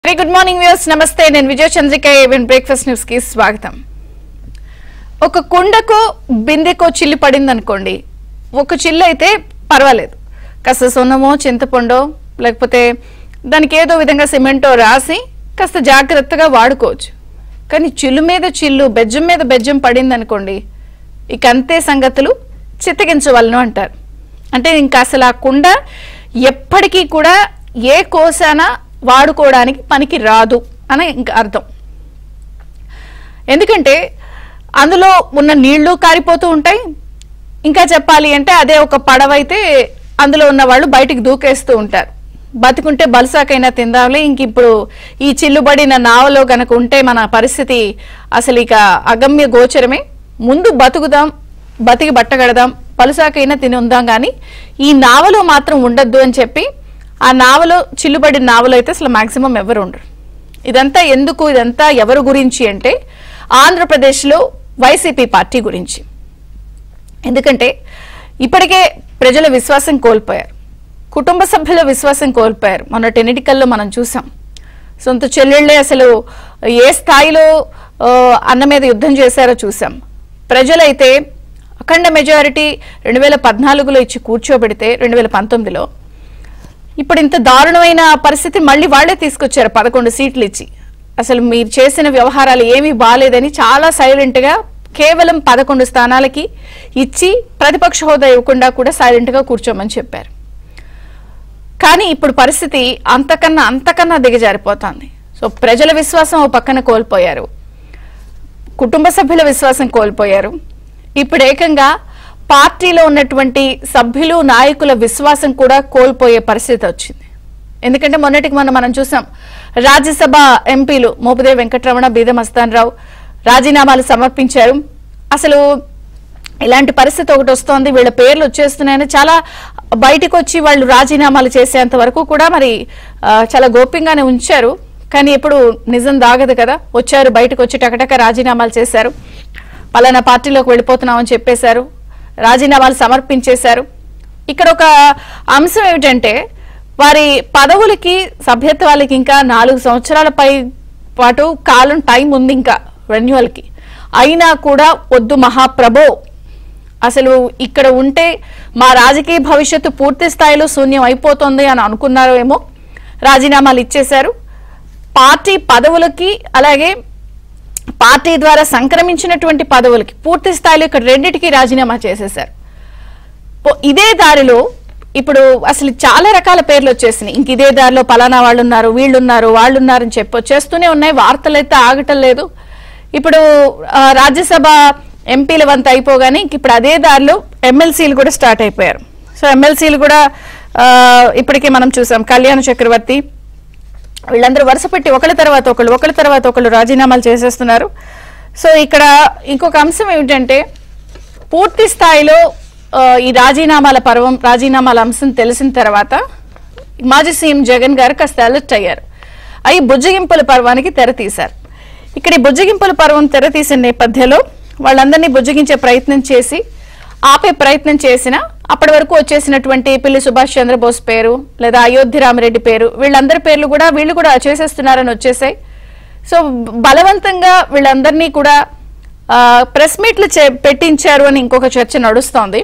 Very good morning views నమస్తే నేను విజయ చంద్రిక ఏవెన్ బ్రేక్ఫాస్ట్ న్యూస్ కి స్వాగతం ఒక కుండకు బిందెకో చిల్లు పడింది అనుకోండి ఒక చిల్లు అయితే పర్వాలేదు కాస్త సొన్నమో చింతపండో లేకపోతే దానికి ఏదో విధంగా సిమెంటో రాసి కాస్త జాగ్రత్తగా వాడుకోవచ్చు కానీ చిల్లు మీద చిల్లు బెజ్జం మీద బెజ్జం పడింది అనుకోండి ఇక అంతే సంగతులు చిత్తగించవలను అంటారు అంటే ఇంకా అసలు ఆ కుండ ఎప్పటికీ కూడా ఏ కోసాన వాడుకోవడానికి పనికి రాదు అని ఇంకా అర్థం ఎందుకంటే అందులో ఉన్న నీళ్లు కారిపోతూ ఉంటాయి ఇంకా చెప్పాలి అంటే అదే ఒక పడవ అయితే అందులో ఉన్న వాళ్ళు బయటికి దూకేస్తూ ఉంటారు బతుకుంటే బలసాకైనా తిందాంలే ఇంక ఇప్పుడు ఈ చిల్లుబడిన నావలో గనక ఉంటే మన పరిస్థితి అసలు ఇక అగమ్య గోచరమే ముందు బతుకుదాం బతికి బట్టగడదాం పలుసాకైనా తిని ఉందాం కానీ ఈ నావలో మాత్రం ఉండద్దు అని చెప్పి ఆ నావలో చిల్లుబడిన నావలో అయితే అసలు మాక్సిమం ఎవరు ఉండరు ఇదంతా ఎందుకు ఇదంతా ఎవరు గురించి అంటే ఆంధ్రప్రదేశ్లో వైసీపీ పార్టీ గురించి ఎందుకంటే ఇప్పటికే ప్రజల విశ్వాసం కోల్పోయారు కుటుంబ సభ్యుల విశ్వాసం కోల్పోయారు మొన్నటి ఎన్నికల్లో మనం చూసాం సొంత చెల్లెళ్ళే అసలు ఏ స్థాయిలో ఆ, అన్న మీద యుద్ధం చేశారో చూసాం ప్రజలైతే అఖండ మెజారిటీ రెండు వేల పద్నాలుగులో ఇచ్చి కూర్చోబెడితే రెండు వేల పంతొమ్మిదిలో ఇప్పుడు ఇంత దారుణమైన పరిస్థితి మళ్ళీ వాళ్ళే తీసుకొచ్చారు పదకొండు సీట్లు ఇచ్చి అసలు మీరు చేసిన వ్యవహారాలు ఏమీ బాగాలేదని చాలా సైలెంట్ గా కేవలం పదకొండు స్థానాలకి ఇచ్చి ప్రతిపక్ష హోదా ఇవ్వకుండా కూడా సైలెంట్ గా కూర్చోమని చెప్పారు కానీ ఇప్పుడు పరిస్థితి అంతకన్నా అంతకన్నా దిగజారిపోతుంది సో ప్రజల విశ్వాసం ఓ పక్కన కోల్పోయారు కుటుంబ సభ్యుల విశ్వాసం కోల్పోయారు ఇప్పుడు ఏకంగా పార్టీలో ఉన్నటువంటి సభ్యులు నాయకుల విశ్వాసం కూడా కోల్పోయే పరిస్థితి వచ్చింది ఎందుకంటే మొన్నటికి మనం మనం చూసాం రాజ్యసభ ఎంపీలు మోపుదేవి వెంకటరమణ బీద మస్తాన్ రావు రాజీనామాలు సమర్పించారు అసలు ఇలాంటి పరిస్థితి ఒకటి వస్తోంది వీళ్ళ పేర్లు వచ్చేస్తున్నాయని చాలా బయటకు వచ్చి వాళ్ళు రాజీనామాలు చేసేంత వరకు కూడా మరి ఆ, చాలా గోప్యంగానే ఉంచారు కానీ ఎప్పుడు నిజం దాగదు కదా వచ్చారు బయటకు వచ్చి టకటక రాజీనామాలు చేశారు పలానా పార్టీలోకి వెళ్ళిపోతున్నామని చెప్పేశారు రాజీనామాలు సమర్పించేశారు ఇక్కడ ఒక అంశం ఏమిటంటే వారి పదవులకి సభ్యత్వాలకి ఇంకా నాలుగు సంవత్సరాల పై పాటు కాలం టైం ఉంది ఇంకా రెన్యువల్కి అయినా కూడా వద్దు మహాప్రభో అసలు ఇక్కడ ఉంటే మా రాజకీయ భవిష్యత్తు పూర్తి స్థాయిలో శూన్యం అయిపోతుంది అని అనుకున్నారో ఏమో రాజీనామాలు ఇచ్చేశారు పార్టీ పదవులకి అలాగే పార్టీ ద్వారా సంక్రమించినటువంటి పదవులకి పూర్తి స్థాయిలో ఇక్కడ రెండిటికి రాజీనామా చేసేశారు పో- ఇదే దారిలో ఇప్పుడు అసలు చాలా రకాల పేర్లు వచ్చేసినాయి ఇంక ఇదే దారిలో పలానా వాళ్ళు ఉన్నారు వీళ్ళు ఉన్నారు వాళ్ళు ఉన్నారు అని చెప్పి వచ్చేస్తూనే ఉన్నాయి వార్తలు అయితే ఆగటం లేదు ఇప్పుడు ఆ, రాజ్యసభ ఎంపీల వంత అయిపోగానే ఇంక ఇప్పుడు అదే దారిలో ఎమ్మెల్సీలు కూడా స్టార్ట్ అయిపోయారు సో ఎమ్మెల్సీలు కూడా ఆ, ఇప్పటికే మనం చూసాం కళ్యాణ చక్రవర్తి వీళ్ళందరూ వరుస పెట్టి ఒకళ్ళ తర్వాత ఒకళ్ళు ఒకళ్ళ తర్వాత ఒకళ్ళు రాజీనామాలు చేసేస్తున్నారు సో ఇక్కడ ఇంకొక అంశం ఏమిటంటే పూర్తి స్థాయిలో ఆ, ఈ రాజీనామాల పర్వం రాజీనామాల అంశం తెలిసిన తర్వాత మాజీ సీఎం జగన్ గారు కాస్త అలర్ట్ అయ్యారు అవి బుజ్జగింపుల పర్వానికి తెర తీశారు ఇక్కడ ఈ బుజ్జగింపుల పర్వం తెర తీసిన నేపథ్యంలో వాళ్ళందరినీ బుజ్జగించే ప్రయత్నం చేసి ఆపే ప్రయత్నం చేసిన అప్పటి వరకు వచ్చేసినటువంటి పిల్లి సుభాష్ చంద్రబోస్ పేరు లేదా అయోధ్య రామిరెడ్డి పేరు వీళ్ళందరి పేర్లు కూడా వీళ్ళు కూడా చేసేస్తున్నారని వచ్చేసాయి సో బలవంతంగా వీళ్ళందరినీ కూడా ఆ, ప్రెస్ మీట్లు చే- పెట్టించారు అని ఇంకొక చర్చ నడుస్తోంది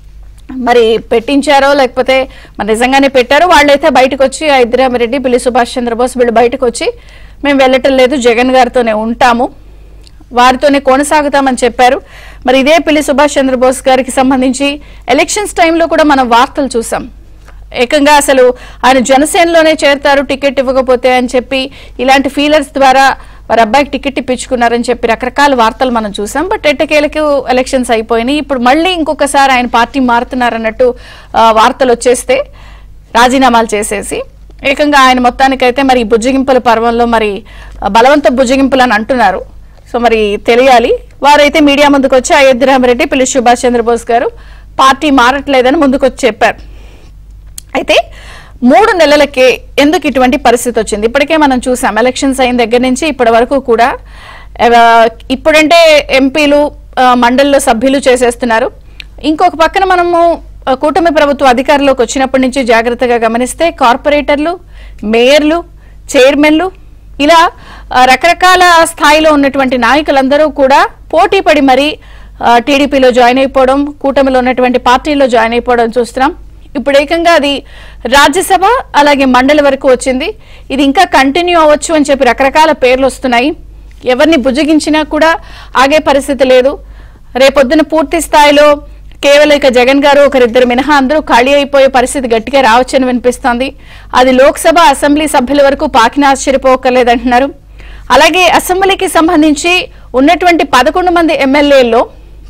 మరి పెట్టించారో లేకపోతే మరి నిజంగానే పెట్టారో వాళ్ళైతే బయటకు వచ్చి రెడ్డి పిల్లి సుభాష్ చంద్రబోస్ వీళ్ళు బయటకు వచ్చి మేము వెళ్ళటం లేదు జగన్ గారితోనే ఉంటాము వారితోనే కొనసాగుతామని చెప్పారు మరి ఇదే పిల్లి సుభాష్ చంద్రబోస్ గారికి సంబంధించి ఎలక్షన్స్ టైంలో కూడా మనం వార్తలు చూసాం ఏకంగా అసలు ఆయన జనసేనలోనే చేరతారు టికెట్ ఇవ్వకపోతే అని చెప్పి ఇలాంటి ఫీలర్స్ ద్వారా వారి అబ్బాయికి టికెట్ ఇప్పించుకున్నారని చెప్పి రకరకాల వార్తలు మనం చూసాం బట్ ఎట్టకేలకు ఎలక్షన్స్ అయిపోయినాయి ఇప్పుడు మళ్ళీ ఇంకొకసారి ఆయన పార్టీ మారుతున్నారన్నట్టు ఆ, వార్తలు వచ్చేస్తే రాజీనామాలు చేసేసి ఏకంగా ఆయన మొత్తానికైతే మరి ఈ బుజ్జగింపుల పర్వంలో మరి ఆ, బలవంత బుజ్జగింపులు అని అంటున్నారు సో మరి తెలియాలి వారైతే మీడియా ముందుకు వచ్చి అయోధ్య రామరెడ్డి పిల్లి సుభాష్ చంద్రబోస్ గారు పార్టీ మారట్లేదని ముందుకు వచ్చి చెప్పారు అయితే మూడు నెలలకే ఎందుకు ఇటువంటి పరిస్థితి వచ్చింది ఇప్పటికే మనం చూసాం ఎలక్షన్స్ అయిన దగ్గర నుంచి ఇప్పటి వరకు కూడా ఆ, ఇప్పుడంటే ఎంపీలు ఆ, మండలిలో సభ్యులు చేసేస్తున్నారు ఇంకొక పక్కన మనము ఆ, కూటమి ప్రభుత్వ అధికారంలోకి వచ్చినప్పటి నుంచి జాగ్రత్తగా గమనిస్తే కార్పొరేటర్లు మేయర్లు చైర్మన్లు ఇలా ఆ, రకరకాల స్థాయిలో ఉన్నటువంటి నాయకులందరూ కూడా పోటీ పడి మరి ఆ, టీడీపీలో జాయిన్ అయిపోవడం కూటమిలో ఉన్నటువంటి పార్టీల్లో జాయిన్ అయిపోవడం చూస్తున్నాం ఇప్పుడు ఏకంగా అది రాజ్యసభ అలాగే మండలి వరకు వచ్చింది ఇది ఇంకా కంటిన్యూ అవ్వచ్చు అని చెప్పి రకరకాల పేర్లు వస్తున్నాయి ఎవరిని బుజ్జగించినా కూడా ఆగే పరిస్థితి లేదు రేపొద్దున పూర్తి స్థాయిలో కేవలం ఇక జగన్ గారు ఒకరిద్దరు మినహా అందరూ ఖాళీ అయిపోయే పరిస్థితి గట్టిగా రావచ్చని వినిపిస్తోంది అది లోక్సభ అసెంబ్లీ సభ్యుల వరకు పాకిన ఆశ్చర్యపోకలేదంటున్నారు అలాగే అసెంబ్లీకి సంబంధించి ఉన్నటువంటి పదకొండు మంది ఎమ్మెల్యేల్లో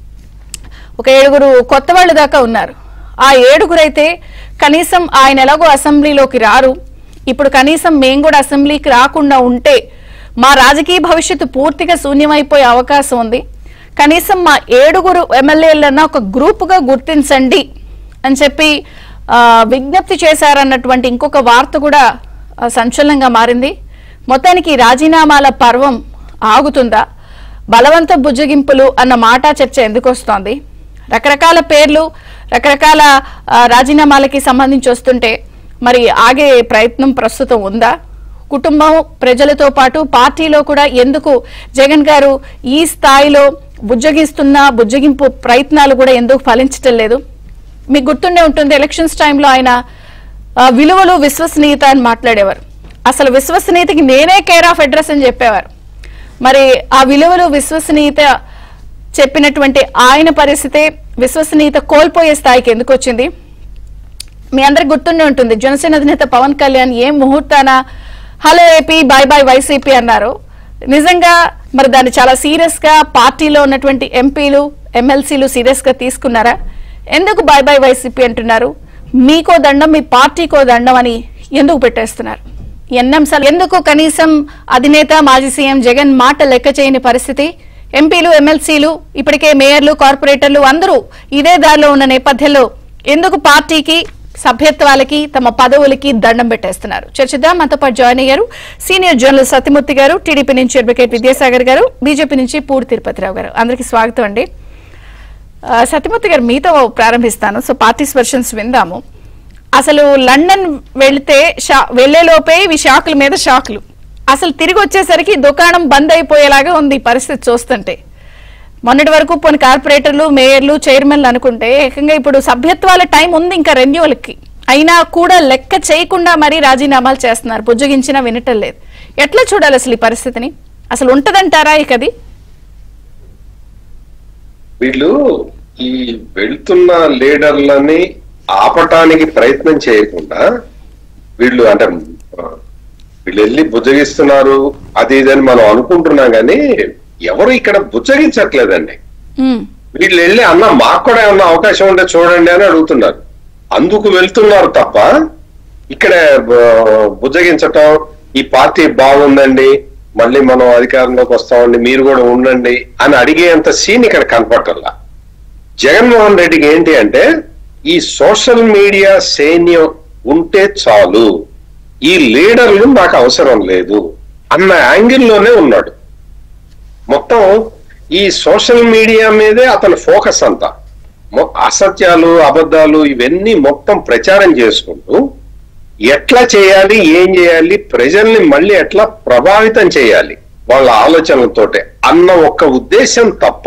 ఒక ఏడుగురు కొత్త వాళ్ళు దాకా ఉన్నారు ఆ ఏడుగురైతే కనీసం ఆయన ఎలాగో అసెంబ్లీలోకి రారు ఇప్పుడు కనీసం మేము కూడా అసెంబ్లీకి రాకుండా ఉంటే మా రాజకీయ భవిష్యత్తు పూర్తిగా శూన్యమైపోయే అవకాశం ఉంది కనీసం మా ఏడుగురు ఎమ్మెల్యేలన్నా ఒక గ్రూపుగా గుర్తించండి అని చెప్పి ఆ, విజ్ఞప్తి చేశారన్నటువంటి ఇంకొక వార్త కూడా ఆ, సంచలనంగా మారింది మొత్తానికి ఈ రాజీనామాల పర్వం ఆగుతుందా బలవంత బుజ్జగింపులు అన్న మాట చర్చ ఎందుకు వస్తోంది రకరకాల పేర్లు రకరకాల ఆ, రాజీనామాలకి సంబంధించి వస్తుంటే మరి ఆగే ప్రయత్నం ప్రస్తుతం ఉందా కుటుంబం ప్రజలతో పాటు పార్టీలో కూడా ఎందుకు జగన్ గారు ఈ స్థాయిలో బుజ్జగిస్తున్న బుజ్జగింపు ప్రయత్నాలు కూడా ఎందుకు ఫలించటం లేదు మీకు గుర్తుండే ఉంటుంది ఎలక్షన్స్ టైంలో ఆయన ఆ, విలువలు విశ్వసనీయత అని మాట్లాడేవారు అసలు విశ్వసనీయతకి నేనే కేర్ ఆఫ్ అడ్రస్ అని చెప్పేవారు మరి ఆ విలువలు విశ్వసనీయత చెప్పినటువంటి ఆయన పరిస్థితే విశ్వసనీయత కోల్పోయే స్థాయికి ఎందుకు వచ్చింది మీ అందరికి గుర్తుండే ఉంటుంది జనసేన అధినేత పవన్ కళ్యాణ్ ఏం ముహూర్తాన hello AP bye bye YCP అన్నారు నిజంగా మరి దాన్ని చాలా సీరియస్ గా పార్టీలో ఉన్నటువంటి ఎంపీలు ఎమ్మెల్సీలు సీరియస్ గా తీసుకున్నారా ఎందుకు బాయ్ బాయ్ వైసీపీ అంటున్నారు మీకో దండం మీ పార్టీకో దండం అని ఎందుకు పెట్టేస్తున్నారు ఎన్ని అంశాలు ఎందుకు కనీసం అధినేత మాజీ సీఎం జగన్ మాట లెక్క చేయని పరిస్థితి ఎంపీలు ఎమ్మెల్సీలు ఇప్పటికే మేయర్లు కార్పొరేటర్లు అందరూ ఇదే దారిలో ఉన్న నేపథ్యంలో ఎందుకు పార్టీకి సభ్యత్వాలకి తమ పదవులకి దండం పెట్టేస్తున్నారు చర్చిద్దాం మనతో పాటు జాయిన్ అయ్యారు సీనియర్ జర్నలిస్ట్ సత్యమూర్తి గారు టీడీపీ నుంచి అడ్వకేట్ విద్యాసాగర్ గారు బీజేపీ నుంచి పూడి తిరుపతిరావు గారు అందరికీ స్వాగతం అండి ఆ, సత్యమూర్తి గారు మీతో ప్రారంభిస్తాను సో పార్టీస్ వర్షన్స్ విందాము అసలు లండన్ వెళ్తే షా వెళ్లేలోపే ఇవి షాకుల మీద షాకులు అసలు తిరిగి వచ్చేసరికి దుకాణం బంద్ అయిపోయేలాగా ఉంది ఈ పరిస్థితి చూస్తుంటే మొన్నటి వరకు కొన్ని కార్పొరేటర్లు మేయర్లు చైర్మన్లు అనుకుంటే ఏకంగా ఇప్పుడు సభ్యత్వాల టైం ఉంది ఇంకా రెన్యువల్కి అయినా కూడా లెక్క చేయకుండా మరీ రాజీనామాలు చేస్తున్నారు బుజ్జగించినా వినటం లేదు ఎట్లా చూడాలి అసలు ఈ పరిస్థితిని అసలు ఉంటదంటారా ఇక అది వీళ్ళు ఈ వెళ్తున్న లీడర్లని ఆపటానికి ప్రయత్నం చేయకుండా వీళ్ళు అంటే ఆ, వీళ్ళు వెళ్ళి బుజ్జగిస్తున్నారు అది ఇదని మనం అనుకుంటున్నాం కానీ ఎవరు ఇక్కడ బుజ్జగించట్లేదండి ఉమ్, వీళ్ళు వెళ్ళి అన్న మాకు కూడా ఏమన్నా అవకాశం ఉంటే చూడండి అని అడుగుతున్నారు అందుకు వెళ్తున్నారు తప్ప ఇక్కడ ఆ, బుజ్జగించటం ఈ పార్టీ బాగుందండి మళ్ళీ మనం అధికారంలోకి వస్తామండి మీరు కూడా ఉండండి అని అడిగేంత సీన్ ఇక్కడ కనపట్టల్లా జగన్మోహన్ రెడ్డికి ఏంటి అంటే ఈ సోషల్ మీడియా సైన్యం ఉంటే చాలు ఈ లీడర్లు నాకు అవసరం లేదు అన్న యాంగిల్లోనే ఉన్నాడు మొత్తం ఈ సోషల్ మీడియా మీదే అతని ఫోకస్ అంతా మొ- అసత్యాలు అబద్ధాలు ఇవన్నీ మొత్తం ప్రచారం చేసుకుంటూ ఎట్లా చేయాలి ఏం చేయాలి ప్రజల్ని మళ్ళీ ఎట్లా ప్రభావితం చేయాలి వాళ్ళ ఆలోచనలతోటే అన్న ఒక్క ఉద్దేశం తప్ప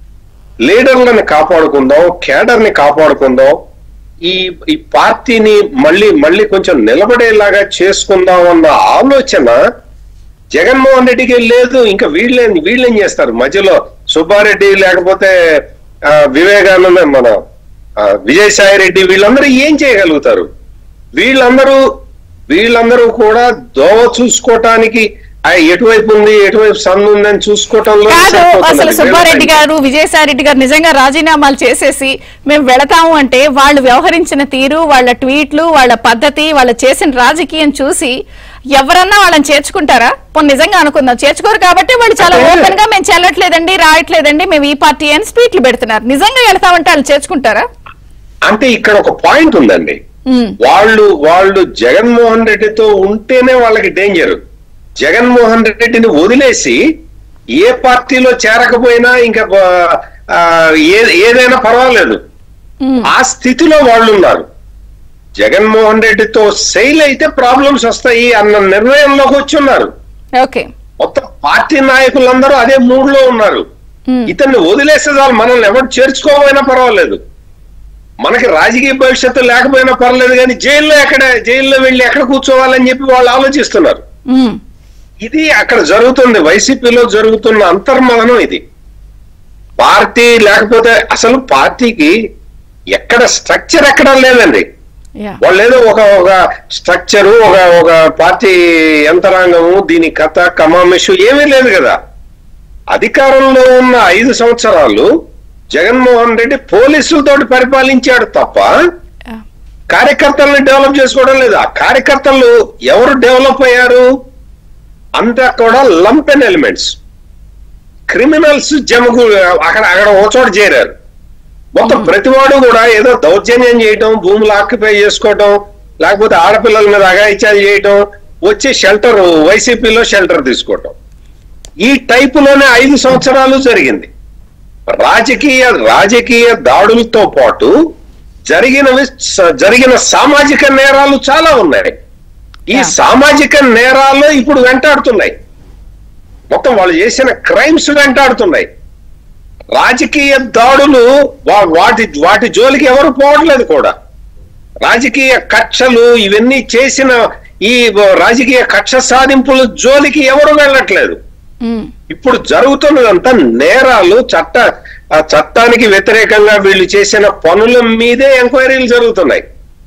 లీడర్లను కాపాడుకుందాం కేడర్ని కాపాడుకుందాం ఈ ఈ పార్టీని మళ్ళీ మళ్ళీ కొంచెం నిలబడేలాగా చేసుకుందాం అన్న ఆలోచన జగన్మోహన్ రెడ్డికి లేదు ఇంకా వీళ్ళేం వీళ్ళేం చేస్తారు మధ్యలో సుబ్బారెడ్డి లేకపోతే ఆ, వివేకానంద మన ఆ, విజయసాయి రెడ్డి వీళ్ళందరూ ఏం చేయగలుగుతారు వీళ్ళందరూ వీళ్ళందరూ కూడా దోవ చూసుకోవటానికి ఆ, ఎటువైపు ఉంది ఎటువైపు సన్ను ఉందని చూసుకోవటంలో కాదు సరిపోతున్నది. అసలు సుబ్బారెడ్డి వీళ్ళ గారు విజయసాయిరెడ్డి గారు నిజంగా రాజీనామాలు చేసేసి మేము వెళతాము అంటే వాళ్ళు వ్యవహరించిన తీరు వాళ్ళ ట్వీట్లు వాళ్ళ పద్ధతి వాళ్ళ చేసిన రాజకీయం చూసి ఎవరన్నా వాళ్ళని చేర్చుకుంటారా పోనీ నిజంగా అనుకుందాం చేర్చుకోరు కాబట్టి వాళ్ళు చాలా అంటే- ఓపెన్ గా మేము చెల్లట్లేదండి రాయట్లేదండి మేము ఈ పార్టీ అని స్పీట్లు పెడుతున్నారు నిజంగా వెళ్తామంటే వాళ్ళు చేర్చుకుంటారా అంటే ఇక్కడ ఒక పాయింట్ ఉందండి ఉమ్, వాళ్ళు వాళ్ళు జగన్మోహన్ రెడ్డితో ఉంటేనే వాళ్ళకి డేంజర్ జగన్మోహన్ రెడ్డిని వదిలేసి ఏ పార్టీలో చేరకపోయినా ఇంకా ఆ, ఏ- ఏదైనా పర్వాలేదు ఉమ్, ఆ స్థితిలో వాళ్ళు ఉన్నారు జగన్మోహన్ రెడ్డితో సెయిల్ అయితే ప్రాబ్లమ్స్ వస్తాయి అన్న నిర్ణయంలోకి వచ్చి ఉన్నారు ఓకే మొత్తం పార్టీ నాయకులందరూ అదే మూడ్ లో ఉన్నారు ఉమ్, ఇతన్ని వదిలేస్తే చాలు మనల్ని ఎవరు చేర్చుకోకపోయినా పర్వాలేదు మనకి రాజకీయ భవిష్యత్తు లేకపోయినా పర్లేదు కానీ జైల్లో ఎక్కడ జైల్లో వెళ్ళి ఎక్కడ కూర్చోవాలని చెప్పి వాళ్ళు ఆలోచిస్తున్నారు ఉమ్, ఇది అక్కడ జరుగుతుంది వైసీపీలో జరుగుతున్న అంతర్మదనం ఇది పార్టీ లేకపోతే అసలు పార్టీకి ఎక్కడ స్ట్రక్చర్ ఎక్కడ లేదండి యా వాళ్ళు ఏదో ఒక ఒక స్ట్రక్చరు ఒక ఒక పార్టీ యంత్రాంగము దీని కథ కమామిషు ఏమీ లేదు కదా అధికారంలో ఉన్న ఐదు సంవత్సరాలు జగన్మోహన్ రెడ్డి పోలీసులతోటి పరిపాలించాడు తప్ప యా. కార్యకర్తల్ని డెవలప్ చేసుకోవడం లేదు ఆ కార్యకర్తలు ఎవరు డెవలప్ అయ్యారు అంతా కూడా లంపెన్ ఎలిమెంట్స్ క్రిమినల్స్ జమకు అక్కడ అక్కడ ఓ చోట చేరారు మొత్తం ప్రతివాడు కూడా ఏదో దౌర్జన్యం చేయటం భూములు ఆక్యుపై చేసుకోవటం లేకపోతే ఆడపిల్లల మీద అఘాయిత్యాలు చేయటం వచ్చి షెల్టర్ వైసీపీలో షెల్టర్ తీసుకోవటం ఈ టైపులోనే ఐదు సంవత్సరాలు జరిగింది రాజకీయ రాజకీయ దాడులతో పాటు జరిగినవి స- జరిగిన సామాజిక నేరాలు చాలా ఉన్నాయి ఈ Yeah. సామాజిక నేరాలు ఇప్పుడు వెంటాడుతున్నాయి మొత్తం వాళ్ళు చేసిన క్రైమ్స్ వెంటాడుతున్నాయి రాజకీయ దాడులు వా- వాటి వాటి జోలికి ఎవరు పోవట్లేదు కూడా రాజకీయ కక్షలు ఇవన్నీ చేసిన ఈ రాజకీయ కక్ష సాధింపుల జోలికి ఎవరు వెళ్ళట్లేదు ఉమ్, ఇప్పుడు జరుగుతున్నదంతా నేరాలు చట్ట ఆ చట్టానికి వ్యతిరేకంగా వీళ్ళు చేసిన పనుల మీదే ఎంక్వైరీలు జరుగుతున్నాయి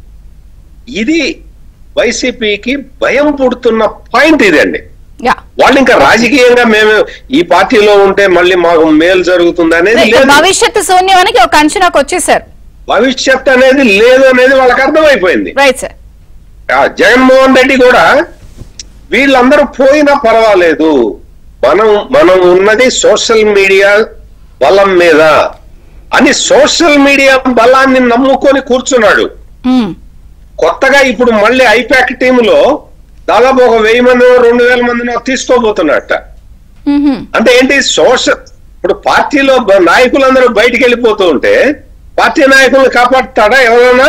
ఇది వైసీపీకి భయం పుడుతున్న పాయింట్ ఇదండి యా వాళ్ళు ఇంకా రాజకీయంగా మేము ఈ పార్టీలో ఉంటే మళ్ళీ మాకు మేలు జరుగుతుంది అనేది లేదు భవిష్యత్తు శూన్యానికి ఒక అంచనాకు వచ్చేసారు భవిష్యత్ అనేది లేదు అనేది వాళ్ళకి అర్థమైపోయింది రైట్ సార్ ఆ జగన్మోహన్ రెడ్డి కూడా వీళ్ళందరూ పోయినా పర్వాలేదు మనం మనం ఉన్నది సోషల్ మీడియా బలం మీద అని సోషల్ మీడియా బలాన్ని నమ్ముకొని కూర్చున్నాడు ఉమ్, కొత్తగా ఇప్పుడు మళ్ళీ ఐపాక్ టీంలో దాదాపు ఒక వెయ్యి మంది రెండు వేల మందినో తీసుకోబోతున్నట్ట ఉహుం, అంటే ఏంటి సోషల్ ఇప్పుడు పార్టీలో బ- నాయకులందరూ బయటికి వెళ్ళిపోతూ ఉంటే పార్టీ నాయకులను కాపాడుతాడా ఎవరైనా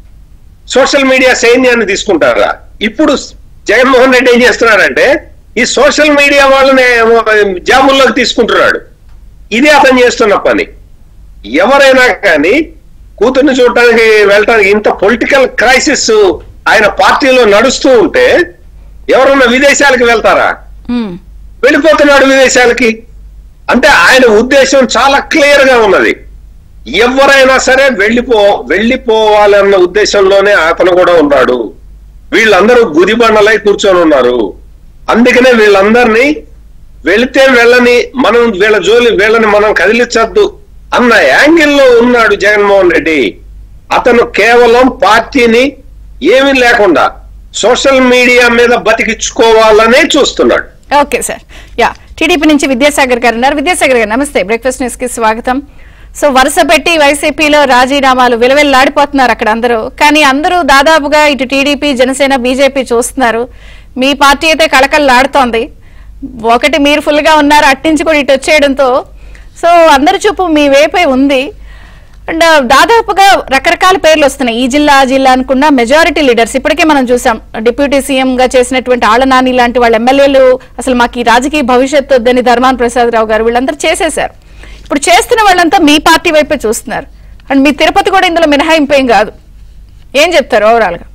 సోషల్ మీడియా సైన్యాన్ని తీసుకుంటారా ఇప్పుడు జగన్మోహన్ రెడ్డి ఏం చేస్తున్నాడంటే ఈ సోషల్ మీడియా వాళ్ళని జాబుల్లోకి తీసుకుంటున్నాడు ఇది అతను చేస్తున్న పని ఎవరైనా కానీ కూతుర్ని చూడటానికి వెళ్ళటానికి ఇంత పొలిటికల్ క్రైసిస్ ఆయన పార్టీలో నడుస్తూ ఉంటే ఎవరన్నా విదేశాలకు వెళ్తారా ఉమ్, వెళ్ళిపోతున్నాడు విదేశాలకి అంటే ఆయన ఉద్దేశం చాలా క్లియర్ గా ఉన్నది ఎవరైనా సరే వెళ్ళిపో వెళ్ళిపోవాలన్న ఉద్దేశంలోనే అతను కూడా ఉన్నాడు వీళ్ళందరూ గుదిబండలై కూర్చొని ఉన్నారు అందుకనే వీళ్ళందరినీ వెళితే వెళ్ళని మనం వీళ్ళ జోలి వీళ్ళని మనం కదిలించద్దు అన్న యాంగిల్లో ఉన్నాడు జగన్మోహన్ రెడ్డి అతను కేవలం పార్టీని ఏమీ లేకుండా సోషల్ మీడియా మీద బతికించుకోవాలనే చూస్తున్నాడు ఓకే సార్ యా టీడీపీ నుంచి విద్యాసాగర్ గారు ఉన్నారు విద్యాసాగర్ గారు నమస్తే బ్రేక్ఫాస్ట్ న్యూస్ కి స్వాగతం సో వరుస పెట్టి వైసీపీలో రాజీనామాలు విలవెల్లాడిపోతున్నారు అక్కడ అందరూ కానీ అందరూ దాదాపుగా ఇటు టీడీపీ జనసేన బీజేపీ చూస్తున్నారు మీ పార్టీ అయితే కళకళలాడుతోంది ఒకటి మీరు ఫుల్ గా ఉన్నారు అట్టించి కూడా ఇటు వచ్చేయడంతో సో అందరి చూపు మీ వైపే ఉంది అండ్ దాదాపుగా రకరకాల పేర్లు వస్తున్నాయి ఈ జిల్లా ఆ జిల్లా అనుకున్న మెజారిటీ లీడర్స్ ఇప్పటికే మనం చూసాం డిప్యూటీ సీఎం గా చేసినటువంటి ఆళ్లనాని లాంటి వాళ్ళ ఎమ్మెల్యేలు అసలు మాకు ఈ రాజకీయ భవిష్యత్తు వద్దని ధర్మాన్ ప్రసాద్ రావు గారు వీళ్ళందరూ చేసేశారు ఇప్పుడు చేస్తున్న వాళ్ళంతా మీ పార్టీ వైపే చూస్తున్నారు అండ్ మీ తిరుపతి కూడా ఇందులో మినహాయింపు ఏం కాదు ఏం చెప్తారు ఓవరాల్ గా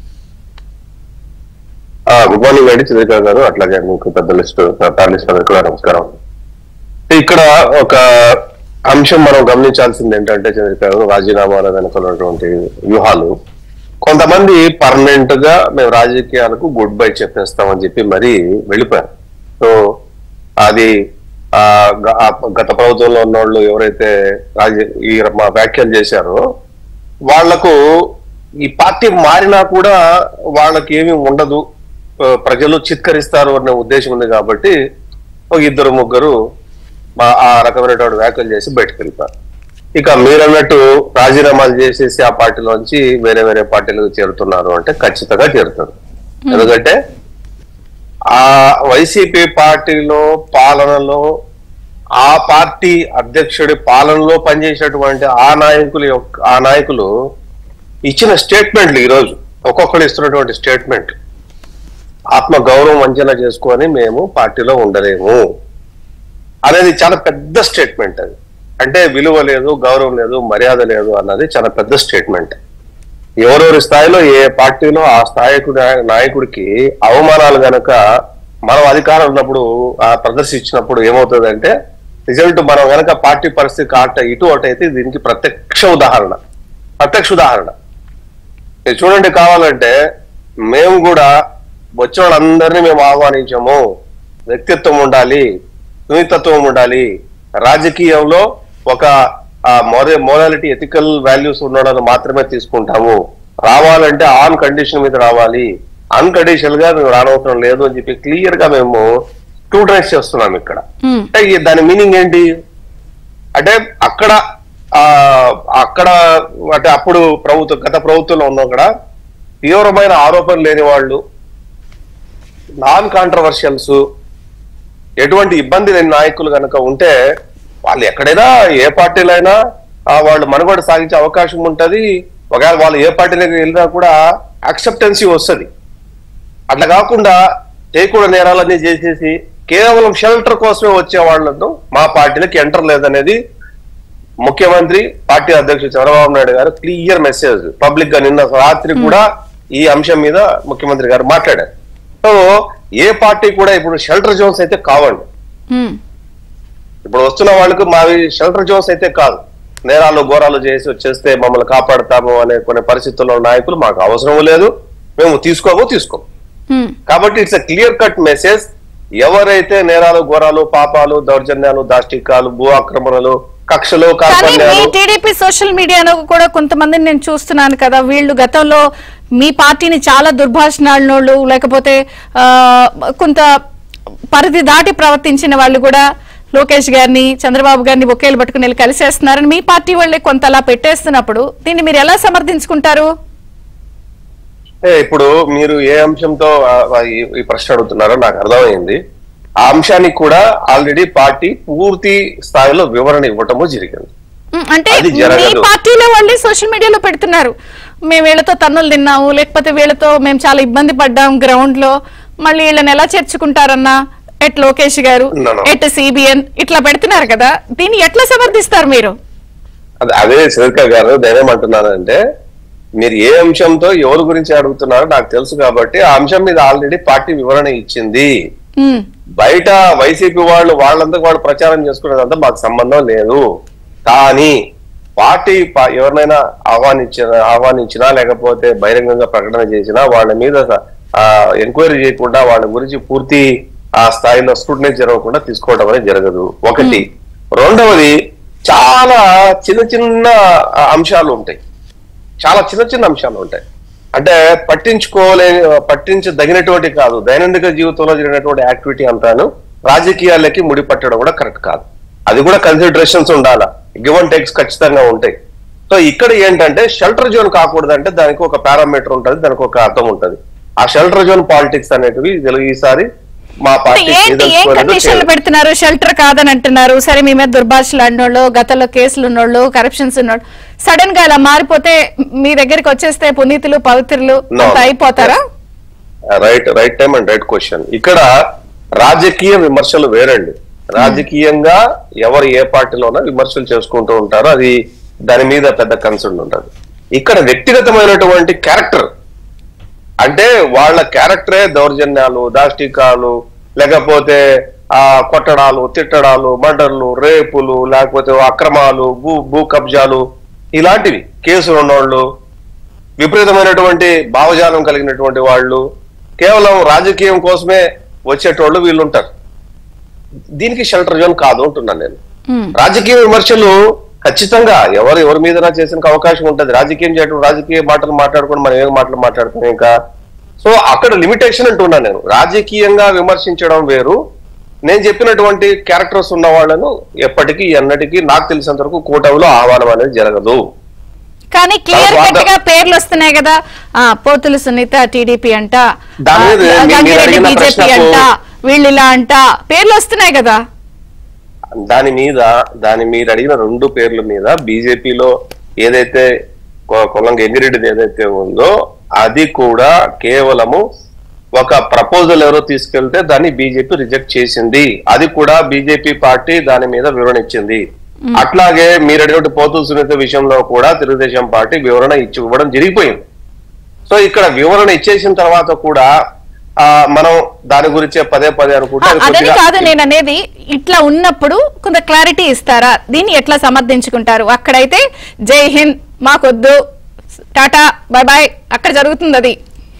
గుడ్ మార్నింగ్ అండి చంద్రిక గారు అట్లాగే మీకు పెద్ద లిస్ట్ ప్యానలిస్ట్ అందరికీ కూడా నమస్కారం ఇక్కడ ఒక అంశం మనం గమనించాల్సింది ఏంటంటే చంద్రిక గారు రాజీనామాల వెనుక ఉన్నటువంటి వ్యూహాలు కొంతమంది పర్మనెంట్ గా మేము రాజకీయాలకు గుడ్ బై చెప్పేస్తామని చెప్పి మరీ వెళ్ళిపోయారు సో అది ఆ గ- ఆ గత ప్రభుత్వంలో ఉన్న వాళ్ళు ఎవరైతే రాజ ఈ మా వ్యాఖ్యలు చేశారో వాళ్లకు ఈ పార్టీ మారినా కూడా వాళ్ళకి ఏమీ ఉండదు ఆ, ప్రజలు చిత్కరిస్తారు అనే ఉద్దేశం ఉంది కాబట్టి ఒక ఇద్దరు ముగ్గురు మా- ఆ రకమైనటువంటి వ్యాఖ్యలు చేసి బయటకు వెళ్ళిపోయారు ఇక మీరన్నట్టు రాజీనామాలు చేసేసి ఆ పార్టీలోంచి వేరే వేరే పార్టీలకు చేరుతున్నారు అంటే ఖచ్చితంగా చేరుతారు ఎందుకంటే ఆ వైసీపీ పార్టీలో పాలనలో ఆ పార్టీ అధ్యక్షుడి పాలనలో పనిచేసినటువంటి ఆ నాయకుల యొక్క ఆ నాయకులు ఇచ్చిన స్టేట్మెంట్లు ఈరోజు ఒక్కొక్కరు ఇస్తున్నటువంటి స్టేట్మెంట్ ఆత్మ గౌరవం వంచన చేసుకొని మేము పార్టీలో ఉండలేము అనేది చాలా పెద్ద స్టేట్మెంట్ అది అంటే విలువ లేదు గౌరవం లేదు మర్యాద లేదు అన్నది చాలా పెద్ద స్టేట్మెంట్ ఎవరెవరి స్థాయిలో ఏ పార్టీలో ఆ స్థాయికుడు నాయకుడికి అవమానాలు గనక మనం అధికారం ఉన్నప్పుడు ఆ ప్రదర్శించినప్పుడు ఏమవుతుందంటే రిజల్ట్ మనం గనక పార్టీ పరిస్థితి కాట ఇటు అటు అయితే దీనికి ప్రత్యక్ష ఉదాహరణ ప్రత్యక్ష ఉదాహరణ ఇది చూడండి కావాలంటే మేము కూడా వచ్చిన వాళ్ళందరినీ మేము ఆహ్వానించాము వ్యక్తిత్వం ఉండాలి సున్నితత్వం ఉండాలి రాజకీయంలో ఒక మోరే మోరాలిటీ ఎథికల్ వాల్యూస్ ఉండడం మాత్రమే తీసుకుంటాము రావాలంటే ఆన్ కండిషన్ మీద రావాలి అన్కండిషనల్ గా మేము రానవసరం లేదు అని చెప్పి క్లియర్ గా మేము స్క్రూటనైజ్ చేస్తున్నాం ఇక్కడ మ్మ్. అంటే ఈ- దాని మీనింగ్ ఏంటి అంటే అక్కడ ఆ అక్కడ అంటే అప్పుడు ప్రభుత్వం గత ప్రభుత్వంలో ఉన్నాం అక్కడ తీవ్రమైన ఆరోపణలు లేని వాళ్ళు నాన్ కాంట్రవర్షియల్స్ ఎటువంటి ఇబ్బంది లేని నాయకులు కనుక ఉంటే వాళ్ళు ఎక్కడైనా ఏ పార్టీలో అయినా ఆ, వాళ్ళు మనుగడ సాగించే అవకాశం ఉంటది ఒకవేళ వాళ్ళు ఏ పార్టీలోకి వెళ్ళినా కూడా యాక్సెప్టెన్సీ వస్తది అట్లా కాకుండా చేయకూడని నేరాలన్నీ చేసేసి కేవలం షెల్టర్ కోసమే వచ్చే వాళ్ళను మా పార్టీలకు ఎంటర్ లేదనేది ముఖ్యమంత్రి పార్టీ అధ్యక్షుడు చంద్రబాబు నాయుడు గారు క్లియర్ మెసేజ్ పబ్లిక్ గా నిన్న రాత్రి కూడా ఈ అంశం మీద ముఖ్యమంత్రి గారు మాట్లాడారు సో ఏ పార్టీ కూడా ఇప్పుడు షెల్టర్ జోన్స్ అయితే కావండి మ్మ్. ఇప్పుడు వస్తున్న వాళ్ళకు మావి షెల్టర్ జోన్స్ అయితే కాదు నేరాలు ఘోరాలు చేసి వచ్చేస్తే మమ్మల్ని కాపాడతాము అనే కొన్ని పరిస్థితుల్లో ఉన్న నాయకులు మాకు అవసరం లేదు మేము తీసుకోము తీసుకోము మ్మ్. కాబట్టి ఇట్స్ క్లియర్ కట్ మెసేజ్ ఎవరైతే నేరాలు ఘోరాలు పాపాలు దౌర్జన్యాలు దాష్టికాలు భూ ఆక్రమణలు కక్షలు కానీ మీ కార్పణ్యాలు టీడీపీ సోషల్ మీడియాలో కూడా కొంతమందిని నేను చూస్తున్నాను కదా వీళ్ళు గతంలో మీ పార్టీని చాలా దుర్భాషణాడినోళ్ళు లేకపోతే ఆ, కొంత పరిధి దాటి ప్రవర్తించిన వాళ్ళు కూడా లోకేష్ గారిని చంద్రబాబు గారిని ఒకేలు పట్టుకుని వెళ్ళి కలిసేస్తున్నారని మీ పార్టీ వాళ్ళే కొంత అలా పెట్టేస్తున్నప్పుడు దీన్ని మీరు ఎలా సమర్థించుకుంటారు ఏ, ఇప్పుడు మీరు ఏ అంశంతో ఆ, ఆ, ఈ- ఈ ప్రశ్న అడుగుతున్నారో నాకు అర్థమైంది ఆ అంశానికి కూడా ఆల్రెడీ పార్టీ పూర్తి స్థాయిలో వివరణ ఇవ్వటము జరిగింది ఉమ్, అంటే అది మీ జరగదు. పార్టీలో వాళ్ళే సోషల్ మీడియాలో పెడుతున్నారు మేము వీళ్ళతో తన్నులు తిన్నాము లేకపోతే వీళ్ళతో మేము చాలా ఇబ్బంది పడ్డాం గ్రౌండ్ లో మళ్ళీ వీళ్ళని ఎలా చేర్చుకుంటారన్నా ఎట్ లోకేష్ గారు No, no. ఎట్ సిబిఎన్ ఇట్లా పెడుతున్నారు కదా దీన్ని ఎట్లా సమర్థిస్తారు మీరు అది అదే సురేఖ గారు నేనేమంటున్నానంటే మీరు ఏ అంశంతో ఎవరి గురించి అడుగుతున్నారో నాకు తెలుసు కాబట్టి ఆ అంశం మీద ఆల్రెడీ పార్టీ వివరణ ఇచ్చింది ఉమ్, బయట వైసీపీ వాళ్ళు వాళ్ళంతా వాళ్ళు ప్రచారం చేసుకునేదంతా మాకు సంబంధం లేదు కానీ పార్టీ పా- ఎవరినైనా ఆహ్వానించిన ఆహ్వానించినా లేకపోతే బహిరంగంగా ప్రకటన చేసినా వాళ్ళ మీద ఎంక్వైరీ చేయకుండా వాళ్ళ గురించి పూర్తి ఆ స్థాయిలో స్క్రూటనైజ్ జరగకుండా తీసుకోవడం అనేది జరగదు ఒకటి రెండవది చాలా చిన్న చిన్న ఆ, అంశాలు ఉంటాయి చాలా చిన్న చిన్న అంశాలు ఉంటాయి అంటే పట్టించుకోలే పట్టించదగినటువంటి కాదు దైనందిక జీవితంలో జరిగినటువంటి యాక్టివిటీ అంతాను రాజకీయాలకి ముడిపట్టడం కూడా కరెక్ట్ కాదు అది కూడా కన్సిడరేషన్స్ ఉండాలా గివ్ అండ్ టేక్స్ ఖచ్చితంగా ఉంటాయి సో ఇక్కడ ఏంటంటే షెల్టర్ జోన్ కాకూడదంటే దానికి ఒక పారామీటర్ ఉంటుంది దానికి ఒక అర్థం ఉంటుంది ఆ షెల్టర్ జోన్ పాలిటిక్స్ అనేటివి తెలుగు ఈసారి మా అంటే పార్టీ ఏంటి ఏం చేయదలుచుకోలేదు, కండిషన్లు చేయలేదు. పెడుతున్నారు షెల్టర్ కాదని అంటున్నారు సరే మీ మీద దుర్భాషలు ఆడినోళ్ళు గతంలో కేసులు ఉన్నోళ్ళు కరప్షన్స్ ఉన్నోళ్ళు సడన్ గా ఇలా మారిపోతే మీ దగ్గరికి వచ్చేస్తే పునీతులు పవిత్రులు No. అంత అయిపోతారా right right time and right question ఇక్కడ రాజకీయ విమర్శలు వేరండి రాజకీయంగా ఎవరు ఏ పార్టీలోనో విమర్శలు చేసుకుంటూ ఉంటారో అది దాని మీద పెద్ద కన్సర్న్ ఉంటుంది ఇక్కడ వ్యక్తిగతమైనటువంటి క్యారెక్టర్ అంటే వాళ్ళ క్యారెక్టరే దౌర్జన్యాలు దాష్టికాలు లేకపోతే ఆ కొట్టడాలు తిట్టడాలు మర్డర్లు రేపులు లేకపోతే అక్రమాలు భూ భూ కబ్జాలు ఇలాంటివి కేసులు ఉన్నోళ్ళు విపరీతమైనటువంటి భావజాలం కలిగినటువంటి వాళ్ళు కేవలం రాజకీయం కోసమే వచ్చేటోళ్ళు వీళ్ళు ఉంటారు దీనికి షెల్టర్ జోన్ కాదు అంటున్నాను నేను ఉమ్. రాజకీయ విమర్శలు ఖచ్చితంగా ఎవరు ఎవరి మీద చేసిన అవకాశం ఉంటది రాజకీయం చేయడం రాజకీయ మాటలు మాట్లాడుకుని మనం ఏం మాటలు మాట్లాడుతాం ఇంకా సో అక్కడ లిమిటేషన్ అంటున్నాను నేను రాజకీయంగా విమర్శించడం వేరు నేను చెప్పినటువంటి క్యారెక్టర్స్ ఉన్న వాళ్ళను ఎప్పటికీ ఎన్నటికీ నాకు తెలిసినంత వరకు కూటమిలో ఆహ్వానం అనేది జరగదు కానీ క్లియర్ తర్వాత కట్ గా పేర్లు వస్తున్నాయి కదా ఆ పోతులు సునీత టీడీపీ అంట దాని మీద ఆ, మీ- మీరు గంగిరెడ్డి అడిగిన బీజేపీ ప్రశ్నకు- అంట వీళ్ళు ఇలా అంట పేర్లు వస్తున్నాయి కదా దాని మీద దాని మీరు అడిగిన రెండు పేర్ల మీద బీజేపీలో ఏదైతే కొ- కొల్లంగి ఎంగిరెడ్డిది ఏదైతే ఉందో అది కూడా కేవలము ఒక ప్రపోజల్ ఎవరో తీసుకెళ్తే దాన్ని బీజేపీ రిజెక్ట్ చేసింది అది కూడా బీజేపీ పార్టీ దాని మీద వివరణ ఇచ్చింది అట్లాగే మీరు అడిగినట్టు పోతు సునీత విషయంలో కూడా తెలుగుదేశం పార్టీ వివరణ ఇచ్చి ఇవ్వడం జరిగిపోయింది సో ఇక్కడ వివరణ ఇచ్చేసిన తర్వాత కూడా ఆ మనం దాని గురించే పదే పదే అనుకుంటే అది అదని కొద్దిగా- కాదు నేను అనేది ఇట్లా ఉన్నప్పుడు కొంత క్లారిటీ ఇస్తారా దీన్ని ఎట్లా సమర్థించుకుంటారు అక్కడైతే జై హింద్ మాకొద్దు టాటా బాయ్ బాయ్ అక్కడ జరుగుతుంది అది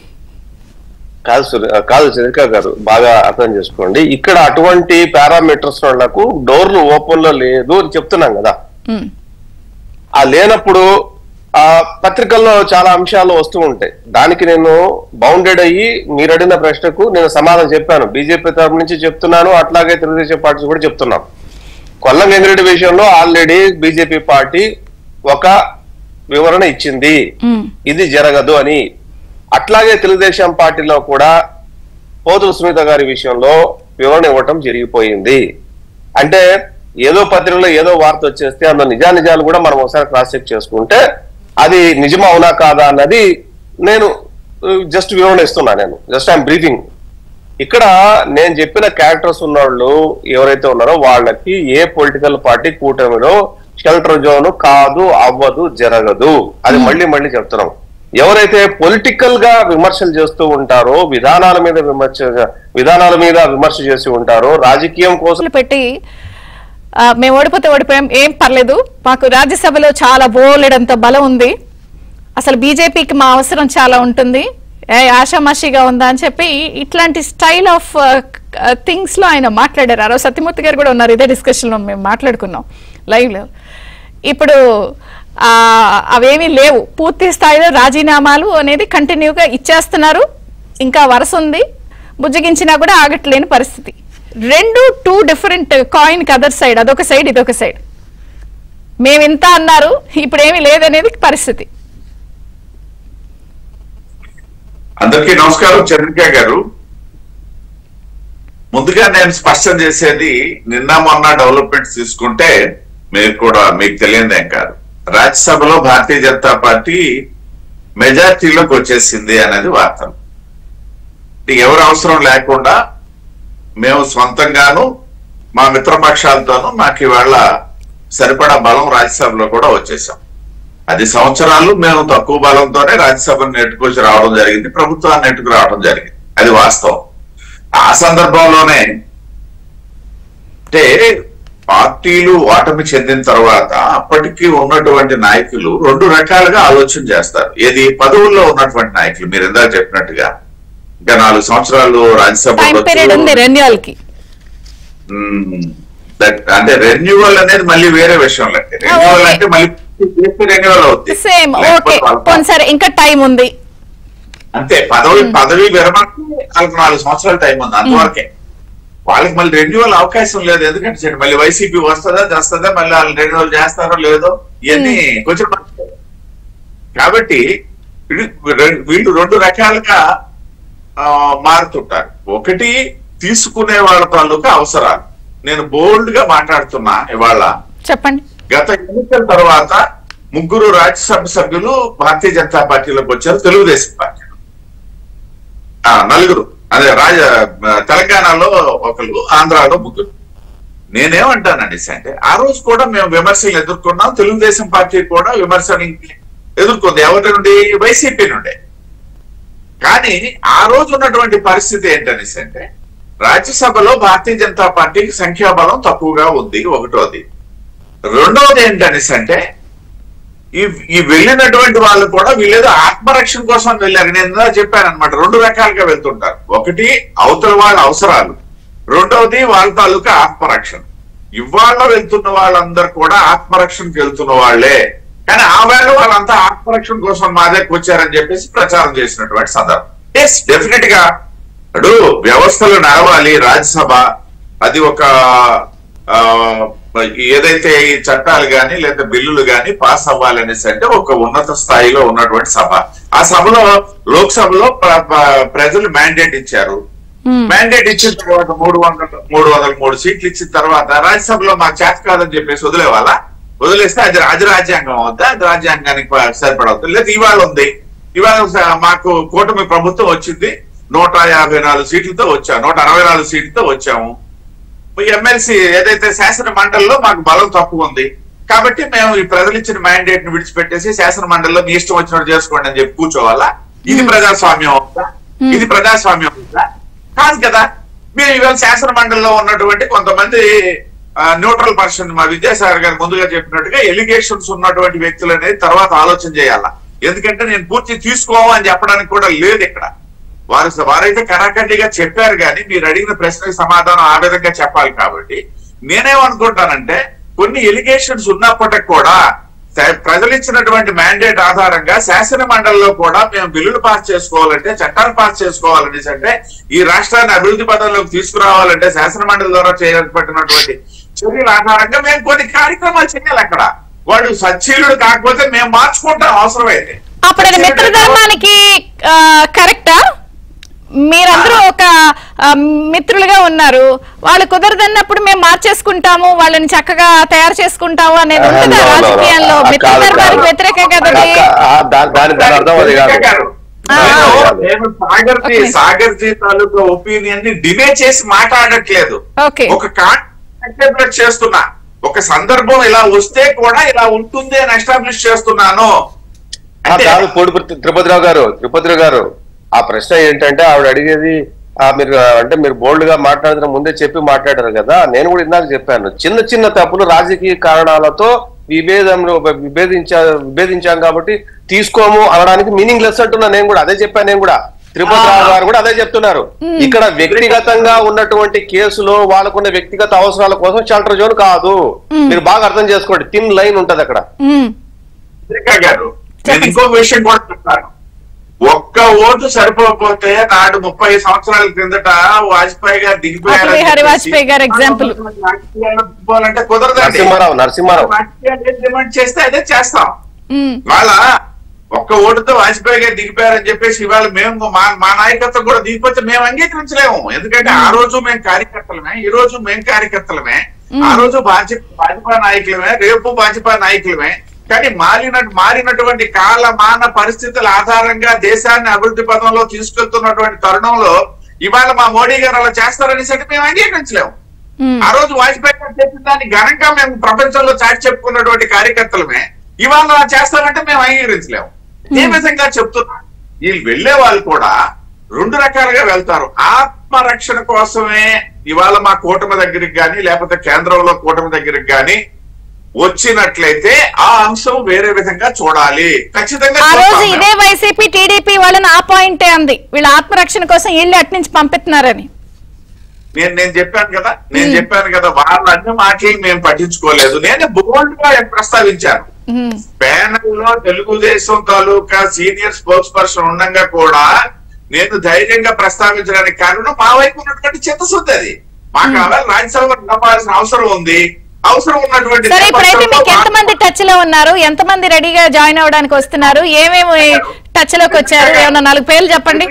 కాదు సురే- కాదు చంద్రిక గారు బాగా అర్థం చేసుకోండి ఇక్కడ అటువంటి పారామీటర్స్ వాళ్లకు డోర్లు ఓపెన్ లో లేదు అని చెప్తున్నాం కదా ఉమ్, ఆ లేనప్పుడు ఆ పత్రికల్లో చాలా అంశాలు వస్తూ ఉంటాయి దానికి నేను బౌండెడ్ అయ్యి మీరు అడిగిన ప్రశ్నకు నేను సమాధానం చెప్పాను బీజేపీ తరపు నుంచి చెప్తున్నాను అట్లాగే తెలుగుదేశం పార్టీ కూడా చెప్తున్నాం కొల్లం వెంకరెడ్డి విషయంలో ఆల్రెడీ బీజేపీ పార్టీ ఒక వివరణ ఇచ్చింది ఉమ్, ఇది జరగదు అని అట్లాగే తెలుగుదేశం పార్టీలో కూడా పోతుల సునీత గారి విషయంలో వివరణ ఇవ్వటం జరిగిపోయింది అంటే ఏదో పత్రికలో ఏదో వార్త వచ్చేస్తే అందులో నిజా నిజాలు కూడా మనం ఒకసారి క్రాస్ చెక్ చేసుకుంటే అది నిజమా అవునా కాదా అన్నది నేను జస్ట్ వివరణ ఇస్తున్నా నేను జస్ట్ ఐఎమ్ బ్రీఫింగ్ ఇక్కడ నేను చెప్పిన క్యారెక్టర్స్ ఉన్నవాళ్ళు ఎవరైతే ఉన్నారో వాళ్ళకి ఏ పొలిటికల్ పార్టీ కూటమిలో షెల్టర్ జోన్ కాదు అవ్వదు జరగదు అది మళ్ళీ మళ్ళీ చెప్తున్నాం ఎవరైతే పొలిటికల్ గా విమర్శలు చేస్తూ ఉంటారో విధానాల మీద విమర్శ విధానాల మీద విమర్శ చేసి ఉంటారో రాజకీయం కోసం కేసులు పెట్టి ఆ, మేము ఓడిపోతే ఓడిపోయాం ఏం పర్లేదు మాకు రాజ్యసభలో చాలా బోలెడంత బలం ఉంది అసలు బీజేపీకి మా అవసరం చాలా ఉంటుంది ఏ ఆషామాషిగా ఉందా అని చెప్పి ఇట్లాంటి స్టైల్ ఆఫ్ థింగ్స్ లో ఆయన మాట్లాడారు ఆ రోజు సత్యమూర్తి గారు కూడా ఉన్నారు ఇదే డిస్కషన్ లో మేము మాట్లాడుకున్నాం లైవ్ లో ఇప్పుడు ఆ, అవేమీ లేవు పూర్తి స్థాయిలో రాజీనామాలు అనేది కంటిన్యూగా ఇచ్చేస్తున్నారు ఇంకా వరుస ఉంది బుజ్జగించినా కూడా ఆగట్లేని పరిస్థితి రెండు టూ డిఫరెంట్ కాయిన్ కి అదర్ సైడ్ అదొక సైడ్ ఇదొక సైడ్ మేము ఇంత అన్నారు ఇప్పుడు ఏమీ లేదనేది పరిస్థితి అందరికీ నమస్కారం చంద్రిక గారు ముందుగా నేను స్పష్టం చేసేది నిన్న మొన్న డెవలప్మెంట్స్ తీసుకుంటే మీరు కూడా మీకు తెలియదేం కాదు రాజ్యసభలో భారతీయ జనతా పార్టీ మెజార్టీలోకి వచ్చేసింది అనేది వార్తలు ఇది ఎవరు అవసరం లేకుండా మేము స్వంతంగాను మా మిత్రపక్షాలతోనూ మాకు ఇవాళ సరిపడా బలం రాజ్యసభలో కూడా వచ్చేసాం పది సంవత్సరాలు మేము తక్కువ బలంతోనే రాజ్యసభను నెట్టుకొచ్చి రావడం జరిగింది ప్రభుత్వాన్ని నెట్టుకు రావడం జరిగింది అది వాస్తవం ఆ సందర్భంలోనే అంటే పార్టీలు ఓటమి చెందిన తర్వాత అప్పటికి ఉన్నటువంటి నాయకులు రెండు రకాలుగా ఆలోచన చేస్తారు ఏది పదవుల్లో ఉన్నటువంటి నాయకులు మీరు ఇందాక చెప్పినట్టుగా ఇంకా నాలుగు సంవత్సరాలు రాజ్యసభ టైం పీరియడ్ ఉంది రెన్యువల్ కి అంటే రెన్యువల్ అనేది మళ్ళీ వేరే విషయం లేండి రెన్యువల్ okay. అంటే మళ్ళీ రెన్యువల్ అవుతుంది సేమ్ లేకపోతే ఓకే వాళ్ళ- పోనీ సరే ఇంకా టైం ఉంది అంతే పదవి పదవి విరమణకి వాళ్ళకి నాలుగు సంవత్సరాల టైం ఉంది అంతవరకే వాళ్ళకి మళ్ళీ రెన్యువల్ అవకాశం లేదు ఎందుకంటే చూడండి, మళ్ళీ వైసీపీ వస్తుందా చేస్తుందా మళ్ళీ వాళ్ళు రెన్యువల్ చేస్తారో లేదో ఇవన్నీ కొంచెం మంచిదే. కాబట్టి వీళ్ళు రె- వీళ్ళు రెండు రకాలుగా ఆ, మారుతుంటారు ఒకటి తీసుకునే వాళ్ళ తాలూకా అవసరాలు నేను బోల్డ్ గా మాట్లాడుతున్నా ఇవాళ చెప్పండి గత ఎన్నికల తర్వాత ముగ్గురు రాజ్యసభ సభ్యులు భారతీయ జనతా పార్టీలోకి వచ్చారు తెలుగుదేశం పార్టీ ఆ, నలుగురు అదే రాజ తెలంగాణలో ఒకరు ఆంధ్రాలో ముగ్గురు నేనేమంటానండి అంటే ఆ రోజు కూడా మేము విమర్శలు ఎదుర్కొన్నాం తెలుగుదేశం పార్టీ కూడా విమర్శని ఎదుర్కొంది ఎవరి నుండి వైసీపీ నుండి కానీ ఆ రోజు ఉన్నటువంటి పరిస్థితి ఏంటనేసి అంటే రాజ్యసభలో భారతీయ జనతా పార్టీకి సంఖ్యాబలం తక్కువగా ఉంది ఒకటోది రెండవది ఏంటనేసి అంటే ఈ ఈ వెళ్ళినటువంటి వాళ్ళు కూడా వీళ్ళేదో ఆత్మరక్షణ కోసం వెళ్ళారు నేను ఇందా చెప్పాను అనమాట రెండు రకాలుగా వెళ్తుంటారు ఒకటి అవతల వాళ్ళ అవసరాలు రెండవది వాళ్ళ తాలూకా ఆత్మరక్షణ ఇవాళ వెళ్తున్న వాళ్ళందరూ కూడా ఆత్మరక్షణకి వెళ్తున్న వాళ్ళే కానీ ఆ వేళ వాళ్ళంతా ఆత్మరక్షణ కోసం మా దగ్గరకు వచ్చారని చెప్పేసి ప్రచారం చేసినటువంటి సందర్భం ఎస్ డెఫినెట్ గా ఇప్పుడు వ్యవస్థలు నడవాలి రాజ్యసభ అది ఒక ఆ, ఏదైతే ఈ చట్టాలు గాని లేదా బిల్లులు గాని పాస్ అవ్వాలనేసి అంటే ఒక ఉన్నత స్థాయిలో ఉన్నటువంటి సభ ఆ సభలో లోక్సభలో ప్ర- ప్ర- ప్రజలు మ్యాండేట్ ఇచ్చారు మ్యాండేట్ ఇచ్చిన తర్వాత మూడు వందల మూడు వందల మూడు సీట్లు ఇచ్చిన తర్వాత రాజ్యసభలో మాకు చేత కాదని చెప్పేసి వదిలేవాళ్ళ వదిలేస్తే అది రాజరాజ్యాంగం అవుద్దా అది రాజ్యాంగానికి ప- సరిపడవుతుంది లేదా ఇవాళ ఉంది ఇవాళ స- మాకు కూటమి ప్రభుత్వం వచ్చింది నూట యాభై నాలుగు సీట్లతో వచ్చాము నూట అరవై నాలుగు సీట్లతో వచ్చాము ఎమ్మెల్సీ ఏదైతే శాసన మండలిలో మాకు బలం తక్కువ ఉంది కాబట్టి మేము ఈ ప్రజలు ఇచ్చిన మ్యాండేట్ ని విడిచిపెట్టేసి శాసన మండలిలో మీ ఇష్టం వచ్చినట్టు చేసుకోండి అని చెప్పి కూర్చోవాలా ఇది ప్రజాస్వామ్యం అవుతా ఇది ప్రజాస్వామ్యం అవుతా కాదు కదా మేము ఇవాళ శాసన మండలిలో ఉన్నటువంటి కొంతమంది న్యూట్రల్ పర్సన్ మా విద్యాసాగర్ గారు ముందుగా చెప్పినట్టుగా ఎలిగేషన్స్ ఉన్నటువంటి వ్యక్తులు అనేది తర్వాత ఆలోచన చేయాలా ఎందుకంటే నేను పూర్తి తీసుకోమని చెప్పడానికి కూడా లేదు ఇక్కడ వారు వారైతే కరాఖండిగా చెప్పారు కానీ మీరు అడిగిన ప్రశ్నకి సమాధానం ఆ విధంగా చెప్పాలి కాబట్టి నేనేమనుకుంటానంటే కొన్ని ఎలిగేషన్స్ ఉన్నప్పటికి కూడా స- ప్రజలు ఇచ్చినటువంటి మ్యాండేట్ ఆధారంగా శాసన మండలిలో కూడా మేము బిల్లులు పాస్ చేసుకోవాలంటే చట్టాలు పాస్ చేసుకోవాలనేసి అంటే ఈ రాష్ట్రాన్ని అభివృద్ధి పదంలోకి తీసుకురావాలంటే శాసన మండలి ద్వారా చేపట్టినటువంటి చర్యల ఆధారంగా మేము కొన్ని కార్యక్రమాలు చేయాలి అక్కడ వాడు సచ్చీలుడు కాకపోతే మేము మార్చుకుంటాం అవసరమైతే అప్పుడు అది మిత్రధర్మానికి ఆ, కరెక్టా మీరందరూ ఒక ఆ, మిత్రులుగా ఉన్నారు వాళ్ళు కుదరదన్నప్పుడు మేము మార్చేసుకుంటాము వాళ్ళని చక్కగా తయారు చేసుకుంటాము అనేది ఉంటుందా No, no, no. రాజకీయాల్లో ఆ, కాదు, మిత్రధర్మానికి కాదు. వ్యతిరేక కదా అది? ఆ, దా- దాని దాని అర్థం అది కాదు గారు, ఆ, నేను- ఆ. నేను సాగర్ జీ Okay. సాగర్ జీ తాలూకా ఒపీనియన్ ని డిలే చేసి మాట్లాడట్లేదు ఓకే ఒక కాంటెంప్లెట్ చేస్తున్నా ఒక సందర్భం ఇలా వస్తే కూడా ఇలా ఉంటుంది అని ఎస్టాబ్లిష్ చేస్తున్నాను ఆ, కాదు పొడుపు తిరుపతిరావు గారు తిరుపతిరావు గారు ఆ ప్రశ్న ఏంటంటే ఆవిడ అడిగేది ఆ, మీరు ఆ, అంటే మీరు బోల్డ్ గా మాట్లాడుతున్న ముందే చెప్పి మాట్లాడారు కదా నేను కూడా ఇందాక చెప్పాను చిన్న చిన్న తప్పులు రాజకీయ కారణాలతో విభేదంలో విభేదించా విభేదించాం కాబట్టి తీసుకోము అనడానికి మీనింగ్ లెస్ అంటున్నా నేను కూడా అదే చెప్పాను నేను కూడా తిరుపతిరావు గారు కూడా అదే చెప్తున్నారు ఇక్కడ వ్యక్తిగతంగా ఉన్నటువంటి కేసులో వాళ్ళకున్న వ్యక్తిగత అవసరాల కోసం షెల్టర్ జోన్ కాదు మీరు బాగా అర్థం చేసుకోండి థిన్ లైన్ ఉంటది అక్కడ ఉమ్, దుర్గా గారు నేను ఇంకొక విషయం కూడా చెప్తాను ఒక్క ఓటు సరిపోకపోతే నాడు ముప్పై సంవత్సరాల క్రిందట వాజ్పేయి గారు దిగిపోయారు అటల్ బిహారీ వాజ్పేయి గారు example. అంటే కుదరదండి నరసింహారావు నరసింహారావు రాజకీయాలు ఏం డిమాండ్ చేస్తే అదే చేస్తాం ఉమ్, వాళ్ళ ఒక్క ఓటుతో వాజ్పేయి గారు దిగిపోయారని చెప్పేసి ఇవాళ మేము మా మా నాయకత్వం కూడా దిగిపోతే మేము అంగీకరించలేము ఎందుకంటే ఆ రోజు మేము కార్యకర్తలమే ఈ రోజు మేము కార్యకర్తలమే ఆ రోజు భాజపా భాజపా నాయకులమే రేపు భాజపా నాయకులమే కానీ మారిన మారినటువంటి కాల మాన పరిస్థితుల ఆధారంగా దేశాన్ని అభివృద్ధి పదంలో తీసుకెళ్తున్నటువంటి తరుణంలో ఇవాళ మా మోడీ గారు అలా చేస్తారనేసి అంటే మేము అంగీకరించలేము ఉమ్. ఆ రోజు వాజ్పేయి గారు చెప్పిన దాన్ని ఘనంగా మేము ప్రపంచంలో చాటి చెప్పుకున్నటువంటి కార్యకర్తలమే ఇవాళ అలా చేస్తామంటే మేము అంగీకరించలేము ఏ విధంగా చెప్తున్నా వీళ్ళు వెళ్లే వాళ్ళు కూడా రెండు రకాలుగా వెళ్తారు ఆత్మరక్షణ కోసమే ఇవాళ మా కూటమి దగ్గరికి గాని లేకపోతే కేంద్రంలో కూటమి దగ్గరికి గాని వచ్చినట్లయితే ఆ అంశం వేరే విధంగా చూడాలి ఖచ్చితంగా ఆ రోజు చూస్తాం ఇదే మేము. వైసీపీ టీడీపీ వాళ్ళని ఆ పాయింటే అంది వీళ్ళ ఆత్మరక్షణ కోసం వీళ్ళు అటు నుంచి పంపిస్తున్నారని నేను నేను చెప్పాను కదా నేను చెప్పాను కదా వాళ్ళ అన్ని మాటలు మేము పట్టించుకోలేదు నేను బోల్డ్ గా ప్రస్తావించాను ఉమ్, ప్యానల్ లో తెలుగుదేశం తాలూకా సీనియర్ స్పోక్స్ పర్సన్ ఉండగా కూడా నేను ధైర్యంగా ప్రస్తావించడానికి కారణం మా వైపు ఉన్నటువంటి చిత్తశుద్ధి అది మాకు అలా రాజ్యసభ నడపాల్సిన అవసరం ఉంది అవసరం ఉన్నటువంటి సరే ఇప్పుడైతే నేపథ్యంలో మీకు ఎంతమంది టచ్ లో ఉన్నారు ఎంతమంది రెడీగా జాయిన్ అవ్వడానికి వస్తున్నారు ఏమేమి టచ్ లోకి వచ్చారు ఏమన్నా నాలుగు పేర్లు చెప్పండి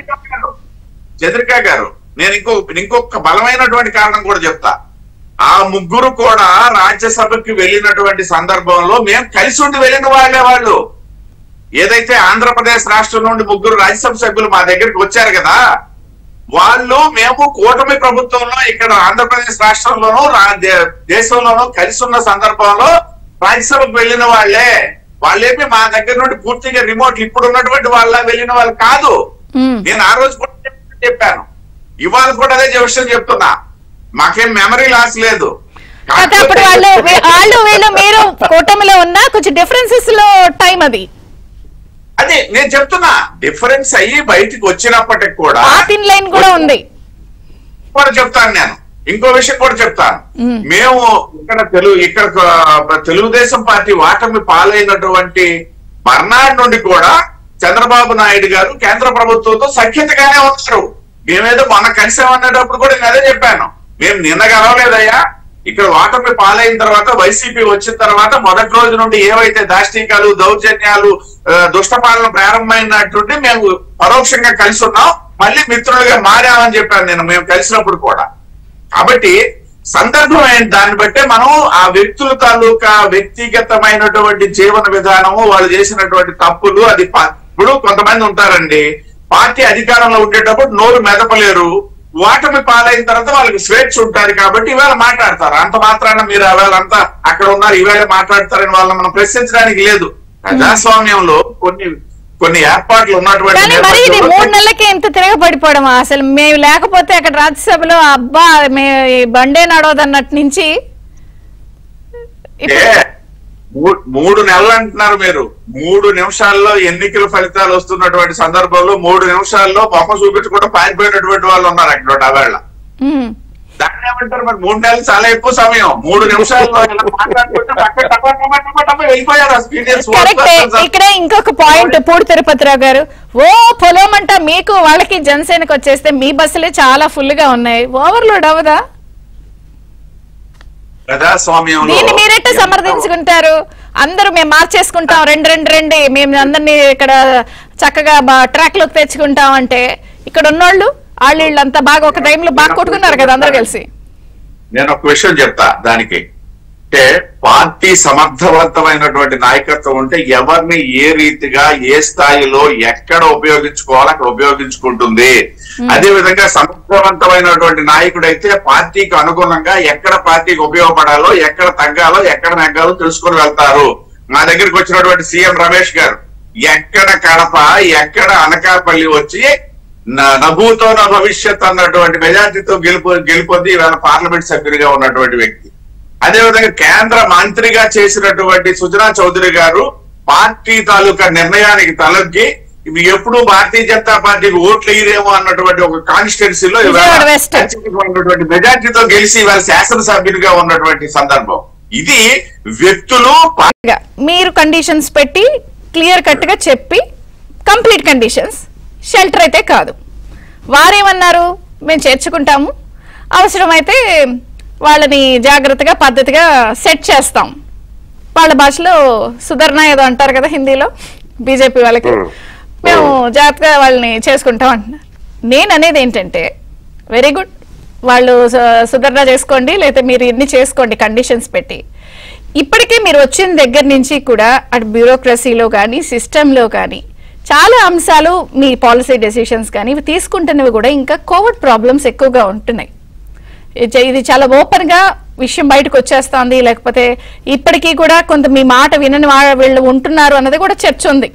చంద్రిక గారు నేను ఇంకో ఇంకొక బలమైనటువంటి కారణం కూడా చెప్తా ఆ ముగ్గురు కూడా రాజ్యసభకి వెళ్ళినటువంటి సందర్భంలో మేము కలిసి ఉండి వెళ్ళిన వాళ్ళే వాళ్ళు ఏదైతే ఆంధ్రప్రదేశ్ రాష్ట్రం నుండి ముగ్గురు రాజ్యసభ సభ్యులు మా దగ్గరికి వచ్చారు కదా వాళ్ళు మేము కూటమి ప్రభుత్వంలో ఇక్కడ ఆంధ్రప్రదేశ్ రాష్ట్రంలోనూ రా- దే- దేశంలోనూ కలిసి ఉన్న సందర్భంలో రాజ్యసభకు వెళ్ళిన వాళ్ళే వాళ్ళేమి మా దగ్గర నుండి పూర్తిగా రిమోట్ ఇప్పుడు ఉన్నటువంటి వాళ్ళ వెళ్ళిన వాళ్ళు కాదు ఉమ్. నేను ఆ రోజు కూడా చెప్- చెప్పాను ఇవాళ కూడా అదే విషయం చెప్తున్నా మాకేం మెమరీ లాస్ లేదు అయితే అప్పుడు వాళ్ళు వీ- వాళ్ళు వీళ్ళు మీరు కూటమిలో ఉన్నా కొంచెం డిఫరెన్సెస్ లో టైం అది అదే నేను చెప్తున్నా డిఫరెన్స్ అయ్యి బయటికి వచ్చినప్పటికి కూడా ఆ తిన్ లైన్ కూడా ఉంది కూడా చెప్తాను నేను ఇంకో విషయం కూడా చెప్తాను మ్మ్. మేము ఇక్కడ తెలుగు ఇక్కడ క- తెలుగుదేశం పార్టీ వాటమి పాలైనటువంటి మర్నాడు నుండి కూడా చంద్రబాబు నాయుడు గారు కేంద్ర ప్రభుత్వంతో సఖ్యతగానే ఉన్నారు మేమేదో మొన్న కలిసామనేటప్పుడు కూడా నేను అదే చెప్పాను మేము నిన్న గెలవలేదయ్యా ఇక్కడ వాటమి పాలైన తర్వాత వైసీపీ వచ్చిన తర్వాత మొదటి రోజు నుండి ఏవైతే దాష్టీకాలు దౌర్జన్యాలు ఆ, దుష్టపాలన ప్రారంభమైనట్టుండి మేము పరోక్షంగా కలిసి ఉన్నాం మళ్ళీ మిత్రులుగా మారామని చెప్పాను నేను మేము కలిసినప్పుడు కూడా కాబట్టి సందర్భం ఏంటి దాన్ని బట్టే మనం ఆ వ్యక్తుల తాలూకా వ్యక్తిగతమైనటువంటి జీవన విధానము వాళ్ళు చేసినటువంటి తప్పులు అది ప- ఇప్పుడు కొంతమంది ఉంటారండి పార్టీ అధికారంలో ఉండేటప్పుడు నోరు మెదపలేరు ఓటమి పాలైన తర్వాత వాళ్ళకి స్వేచ్ఛ ఉంటారు కాబట్టి ఇవాళ మాట్లాడతారు అంత మాత్రాన మీరు అంతా అక్కడ ఉన్నారు ఈవేళ మాట్లాడతారని వాళ్ళని మనం ప్రశ్నించడానికి లేదు ప్రజాస్వామ్యంలో కొన్ని కొన్ని ఏర్పాట్లు ఉన్నటువంటి కానీ మరి ఇది నేపథ్యంలో మూడు నెలలకే ఇంత తిరగబడిపోవడం అసలు మేము లేకపోతే అక్కడ రాజ్యసభలో అబ్బా మే ఈ బండే నడవదన్నట్టు నుంచి ఇప్పుడు ఏ, మూ- మూడు నెలలు అంటున్నారు మీరు మూడు నిమిషాల్లో ఎన్నికల ఫలితాలు వస్తున్నటువంటి సందర్భంలో మూడు నిమిషాల్లో బొమ్మ చూపించకుండా పారిపోయినటువంటి వాళ్ళు ఉన్నారు అక్కడ ఆవేళ ఉమ్. దాన్ని ఏమంటారు మరి మూడు నెలలు చాలా ఎక్కువ సమయం మూడు నిమిషాల్లో ఇలా మాట్లాడుకుంటే టక టక టక టక టక వెళ్ళిపోయారు ఆ seniors కరెక్టే workers. ఇక్కడే ఇంకొక పాయింట్ పూడి తిరుపతిరావు గారు ఓ పొలమంట మీకు వాళ్ళకి జనసేనకు వచ్చేస్తే మీ బస్సులే చాలా ఫుల్ గా ఉన్నాయి ఓవర్లోడ్ అవ్వదా ప్రజాస్వామ్యంలో దీన్ని మీరెట్ట సమర్థించుకుంటారు అందరూ మేము మార్చేసుకుంటాం రెండు రెండు రెండు మేము అందరినీ ఇక్కడ చక్కగా ట్రాక్ లోకి తెచ్చుకుంటాం అంటే ఇక్కడ ఉన్నోళ్ళు వాళ్ళు వీళ్ళంతా బాగా ఒక టైంలో బాగా కొట్టుకున్నారు కదా అందరూ కలిసి నేను ఒక విషయం చెప్తా దానికి అంటే పార్టీ సమర్థవంతమైనటువంటి నాయకత్వం ఉంటే ఎవరిని ఏ రీతిగా ఏ స్థాయిలో ఎక్కడ ఉపయోగించుకోవాలో అక్కడ ఉపయోగించుకుంటుంది అదే విధంగా సమర్థవంతమైనటువంటి నాయకుడు అయితే పార్టీకి అనుగుణంగా ఎక్కడ పార్టీకి ఉపయోగపడాలో ఎక్కడ తగ్గాలో ఎక్కడ నెగ్గాలో తెలుసుకొని వెళ్తారు మా దగ్గరికి వచ్చినటువంటి సీఎం రమేష్ గారు ఎక్కడ కడప ఎక్కడ అనకాపల్లి వచ్చి నా- నభూతో నా భవిష్యత్ అన్నటువంటి మెజార్టీతో గెలుపు గెలుపొంది ఇవాళ పార్లమెంట్ సభ్యుడిగా ఉన్నటువంటి వ్యక్తి అదేవిధంగా కేంద్ర మంత్రిగా చేసినటువంటి సుజనా చౌదరి గారు పార్టీ తాలూకా నిర్ణయానికి తలొగ్గి ఇవి ఎప్పుడు భారతీయ జనతా పార్టీకి ఓట్లు వేయరేమో అన్నటువంటి ఒక కాన్స్టిట్యున్సీలో విజయవాడ వెస్ట్. ఉన్నటువంటి మెజార్టీతో గెలిచి ఇవాళ శాసనసభ్యుడిగా ఉన్నటువంటి సందర్భం ఇది వ్యక్తులు పా- గా మీరు కండిషన్స్ పెట్టి క్లియర్ కట్ గా చెప్పి కంప్లీట్ కండిషన్స్ షెల్టర్ అయితే కాదు వారేమన్నారు మేము చేర్చుకుంటాము అవసరమైతే వాళ్ళని జాగ్రత్తగా పద్ధతిగా సెట్ చేస్తాం వాళ్ళ భాషలో సుధర్ణ ఏదో అంటారు కదా హిందీలో బీజేపీ వాళ్ళకి మేము జాగ్రత్తగా వాళ్ళని చేసుకుంటాం అంటున్నారు నేను అనేది ఏంటంటే వెరీ గుడ్ వాళ్ళు సు- సుధర్ణ చేసుకోండి లేకపోతే మీరు ఇన్ని చేసుకోండి కండిషన్స్ పెట్టి ఇప్పటికే మీరు వచ్చిన దగ్గర నుంచి కూడా అటు బ్యూరోక్రసీలో కానీ సిస్టంలో కానీ చాలా అంశాలు మీ పాలసీ డెసిషన్స్ కానీ ఇవి తీసుకుంటున్నవి కూడా ఇంకా కోవిడ్ ప్రాబ్లమ్స్ ఎక్కువగా ఉంటున్నాయి ఇది ఇది చాలా ఓపెన్ గా విషయం బయటకు వచ్చేస్తోంది లేకపోతే ఇప్పటికీ కూడా కొంత మీ మాట వినని వా- వీళ్ళు ఉంటున్నారు అన్నది కూడా చర్చ ఉంది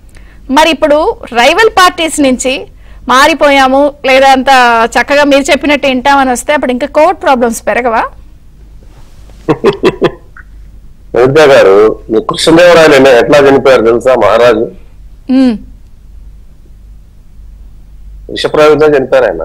మరి ఇప్పుడు రైవల్ పార్టీస్ నుంచి మారిపోయాము లేదా అంత చక్కగా మీరు చెప్పినట్టు వింటామని వస్తే అప్పుడు ఇంకా కోవిడ్ ప్రాబ్లమ్స్ పెరగవా విద్యా గారు మీ కృష్ణదేవరాయలు ఎన్న- ఎట్లా చనిపోయారు తెలుసా మహారాజు ఉమ్, విషప్రయోగంతో చనిపోయారు ఆయన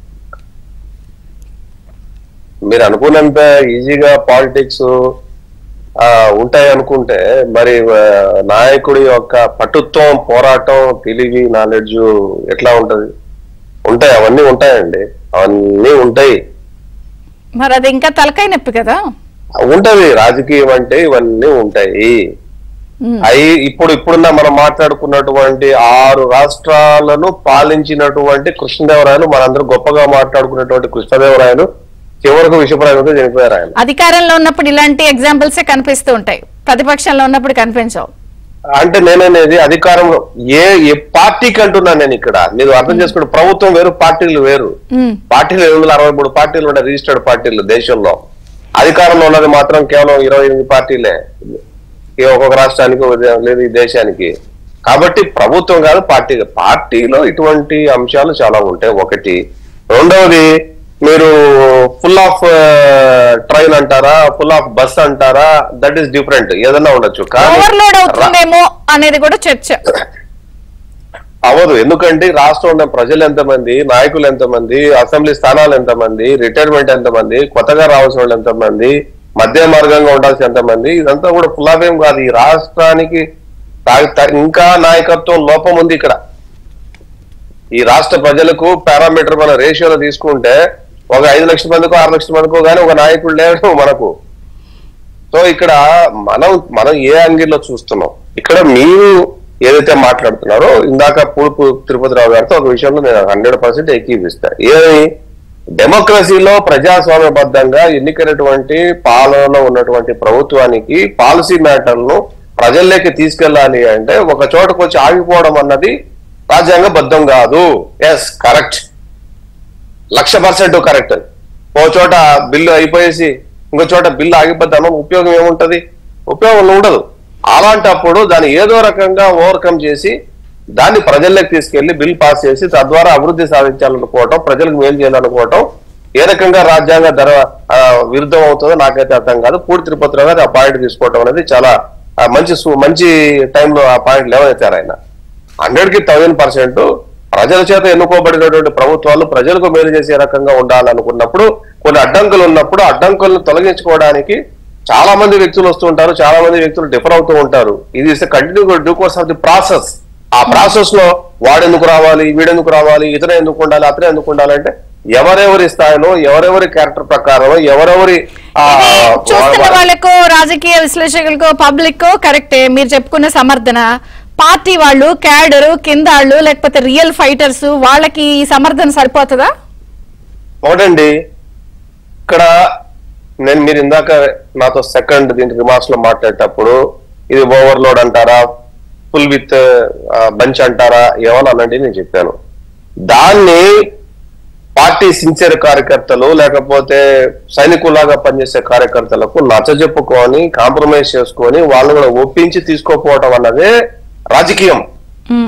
మీరు అనుకున్నంత ఈజీగా పాలిటిక్స్ ఉంటాయి అనుకుంటే మరి ఆ, నాయకుడి యొక్క పటుత్వం పోరాటం తెలివి నాలెడ్జ్ ఎట్లా ఉంటది ఉంటాయి అవన్నీ ఉంటాయండి అవన్నీ ఉంటాయి మరి అది ఇంకా తలకాయ నొప్పి కదా ఉంటది రాజకీయం అంటే ఇవన్నీ ఉంటాయి ఉమ్, అయి ఇప్పుడు ఇప్పుడున్న మనం మాట్లాడుకున్నటువంటి ఆరు రాష్ట్రాలను పాలించినటువంటి కృష్ణదేవరాయలు మనందరూ గొప్పగా మాట్లాడుకున్నటువంటి కృష్ణదేవరాయలు చివరకు విషప్రయోగంతో చనిపోయారు ఆయన అధికారంలో ఉన్నప్పుడు ఇలాంటి ఎగ్జాంపుల్సే కనిపిస్తూ ఉంటాయి ప్రతిపక్షంలో ఉన్నప్పుడు కనిపించవు అంటే నేననేది అధికారంలో ఏ ఏ పార్టీకి అంటున్నాను నేను ఇక్కడ మీరు అర్థం చేసుకుంటే ప్రభుత్వం వేరు పార్టీలు వేరు ఉమ్, పార్టీలు ఎనిమిది వందల అరవై మూడు పార్టీలు ఉన్నాయి రిజిస్టర్డ్ పార్టీలు దేశంలో అధికారంలో ఉన్నది మాత్రం కేవలం ఇరవై ఎనిమిది పార్టీలే ఈ ఒక్కొక్క రాష్ట్రానికి ఒక- లేదు ఈ దేశానికి కాబట్టి ప్రభుత్వం కాదు పార్టీ పార్టీలో ఇటువంటి అంశాలు చాలా ఉంటాయి ఒకటి రెండవది మీరు ఫుల్ ఆఫ్ ట్రైన్ అంటారా ఫుల్ ఆఫ్ బస్ అంటారా దట్ ఈస్ డిఫరెంట్ ఏదన్నా ఉండొచ్చు ఓవర్లోడ్ రా- అవుతుందేమో అనేది కూడా చర్చ అవ్వదు ఎందుకంటే ఈ రాష్ట్రంలో ప్రజలు ఎంతమంది నాయకులు ఎంతమంది అసెంబ్లీ స్థానాలు ఎంతమంది రిటైర్మెంట్ ఎంతమంది కొత్తగా రావాల్సిన వాళ్ళు ఎంతమంది మధ్య మార్గంగా ఉండాల్సిన ఎంతమంది ఇదంతా కూడా ఫులాఫేం కాదు ఈ రాష్ట్రానికి తా- తా- ఇంకా నాయకత్వం లోపం ఉంది ఇక్కడ ఈ రాష్ట్ర ప్రజలకు పారామీటర్ మన రేషియోలో తీసుకుంటే ఒక ఐదు లక్షల మందికో ఆరు లక్షల మందికో కానీ ఒక నాయకుడు లేడు మనకు సో ఇక్కడ మనం మనం ఏ యాంగిల్లో చూస్తున్నాం ఇక్కడ మీరు ఏదైతే మాట్లాడుతున్నారో ఇందాక పూర్పు తిరుపతిరావు గారితో ఒక విషయంలో నేను హండ్రెడ్ పర్సెంట్ ఏకీపిస్తా ఏమి డెమోక్రసీలో ప్రజాస్వామ్యబద్ధంగా ఎన్నికైనటువంటి పాలనలో ఉన్నటువంటి ప్రభుత్వానికి పాలసీ మ్యాటర్లను ప్రజల్లోకి తీసుకెళ్లాలి అంటే ఒక చోటకు వచ్చి ఆగిపోవడం అన్నది రాజ్యాంగబద్ధం కాదు yes correct lakh percent correct ఓ చోట బిల్లు అయిపోయేసి ఇంకో చోట బిల్లు ఆగిపోద్దామో ఉపయోగం ఏముంటది ఉపయోగం ఉండదు అలాంటప్పుడు దాన్ని ఏదో రకంగా ఓవర్కమ్ చేసి దాన్ని ప్రజల్లోకి తీసుకెళ్లి బిల్ పాస్ చేసి తద్వారా అభివృద్ధి సాధించాలనుకోవటం ప్రజలకు మేలు చేయాలనుకోవటం ఏ రకంగా రాజ్యాంగ ధర ఆ, విరుద్ధం అవుతుందో నాకైతే అర్థం కాదు పూర్తి తిరుపతిరావు గారు ఆ పాయింట్ తీసుకోవటం అనేది చాలా ఆ, మంచి సు- మంచి టైంలో ఆ పాయింట్ లేవనెత్తారు ఆయన హండ్రెడ్ కి థౌజండ్ పర్సెంట్ ప్రజల చేత ఎన్నుకోబడినటువంటి ప్రభుత్వాలు ప్రజలకు మేలు చేసే రకంగా ఉండాలనుకున్నప్పుడు కొన్ని అడ్డంకులు ఉన్నప్పుడు అడ్డంకులను తొలగించుకోవడానికి చాలా మంది వ్యక్తులు వస్తూ ఉంటారు చాలా మంది వ్యక్తులు డిఫర్ అవుతూ ఉంటారు ఇది is continue due course of the process ఆ ప్రాసెస్ లో వాడెందుకు రావాలి వీడెందుకు రావాలి ఇతర ఎందుకు ఉండాలి అతనే ఎందుకు ఉండాలంటే ఎవరెవరి స్థాయిలో ఎవరెవరి క్యారెక్టర్ ప్రకారం ఎవరెవరి ఆ, ఇది చూస్తున్న వా- వాళ్ళకు రాజకీయ విశ్లేషకులకు పబ్లిక్ కరెక్టే మీరు చెప్పుకున్న సమర్థన పార్టీ వాళ్ళు క్యాడరు కింద వాళ్ళు లేకపోతే రియల్ ఫైటర్స్ వాళ్ళకి ఈ సమర్థన సరిపోతుందా ఒకటండి ఇక్కడ నేను మీరు ఇందాక నాతో సెకండ్ దీనికి రిమార్క్స్ లో మాట్లాడేటప్పుడు ఇది ఓవర్లోడ్ అంటారా ఫుల్ విత్ బంచ్ అంటారా ఏమని అనండి నేను చెప్పాను దాన్ని పార్టీ సిన్సియర్ కార్యకర్తలు లేకపోతే సైనికులాగా పనిచేసే కార్యకర్తలకు నచ్చజెప్పుకొని కాంప్రమైజ్ చేసుకొని వాళ్ళు కూడా ఒప్పించి తీసుకోపోవటం అన్నదే రాజకీయం ఉమ్,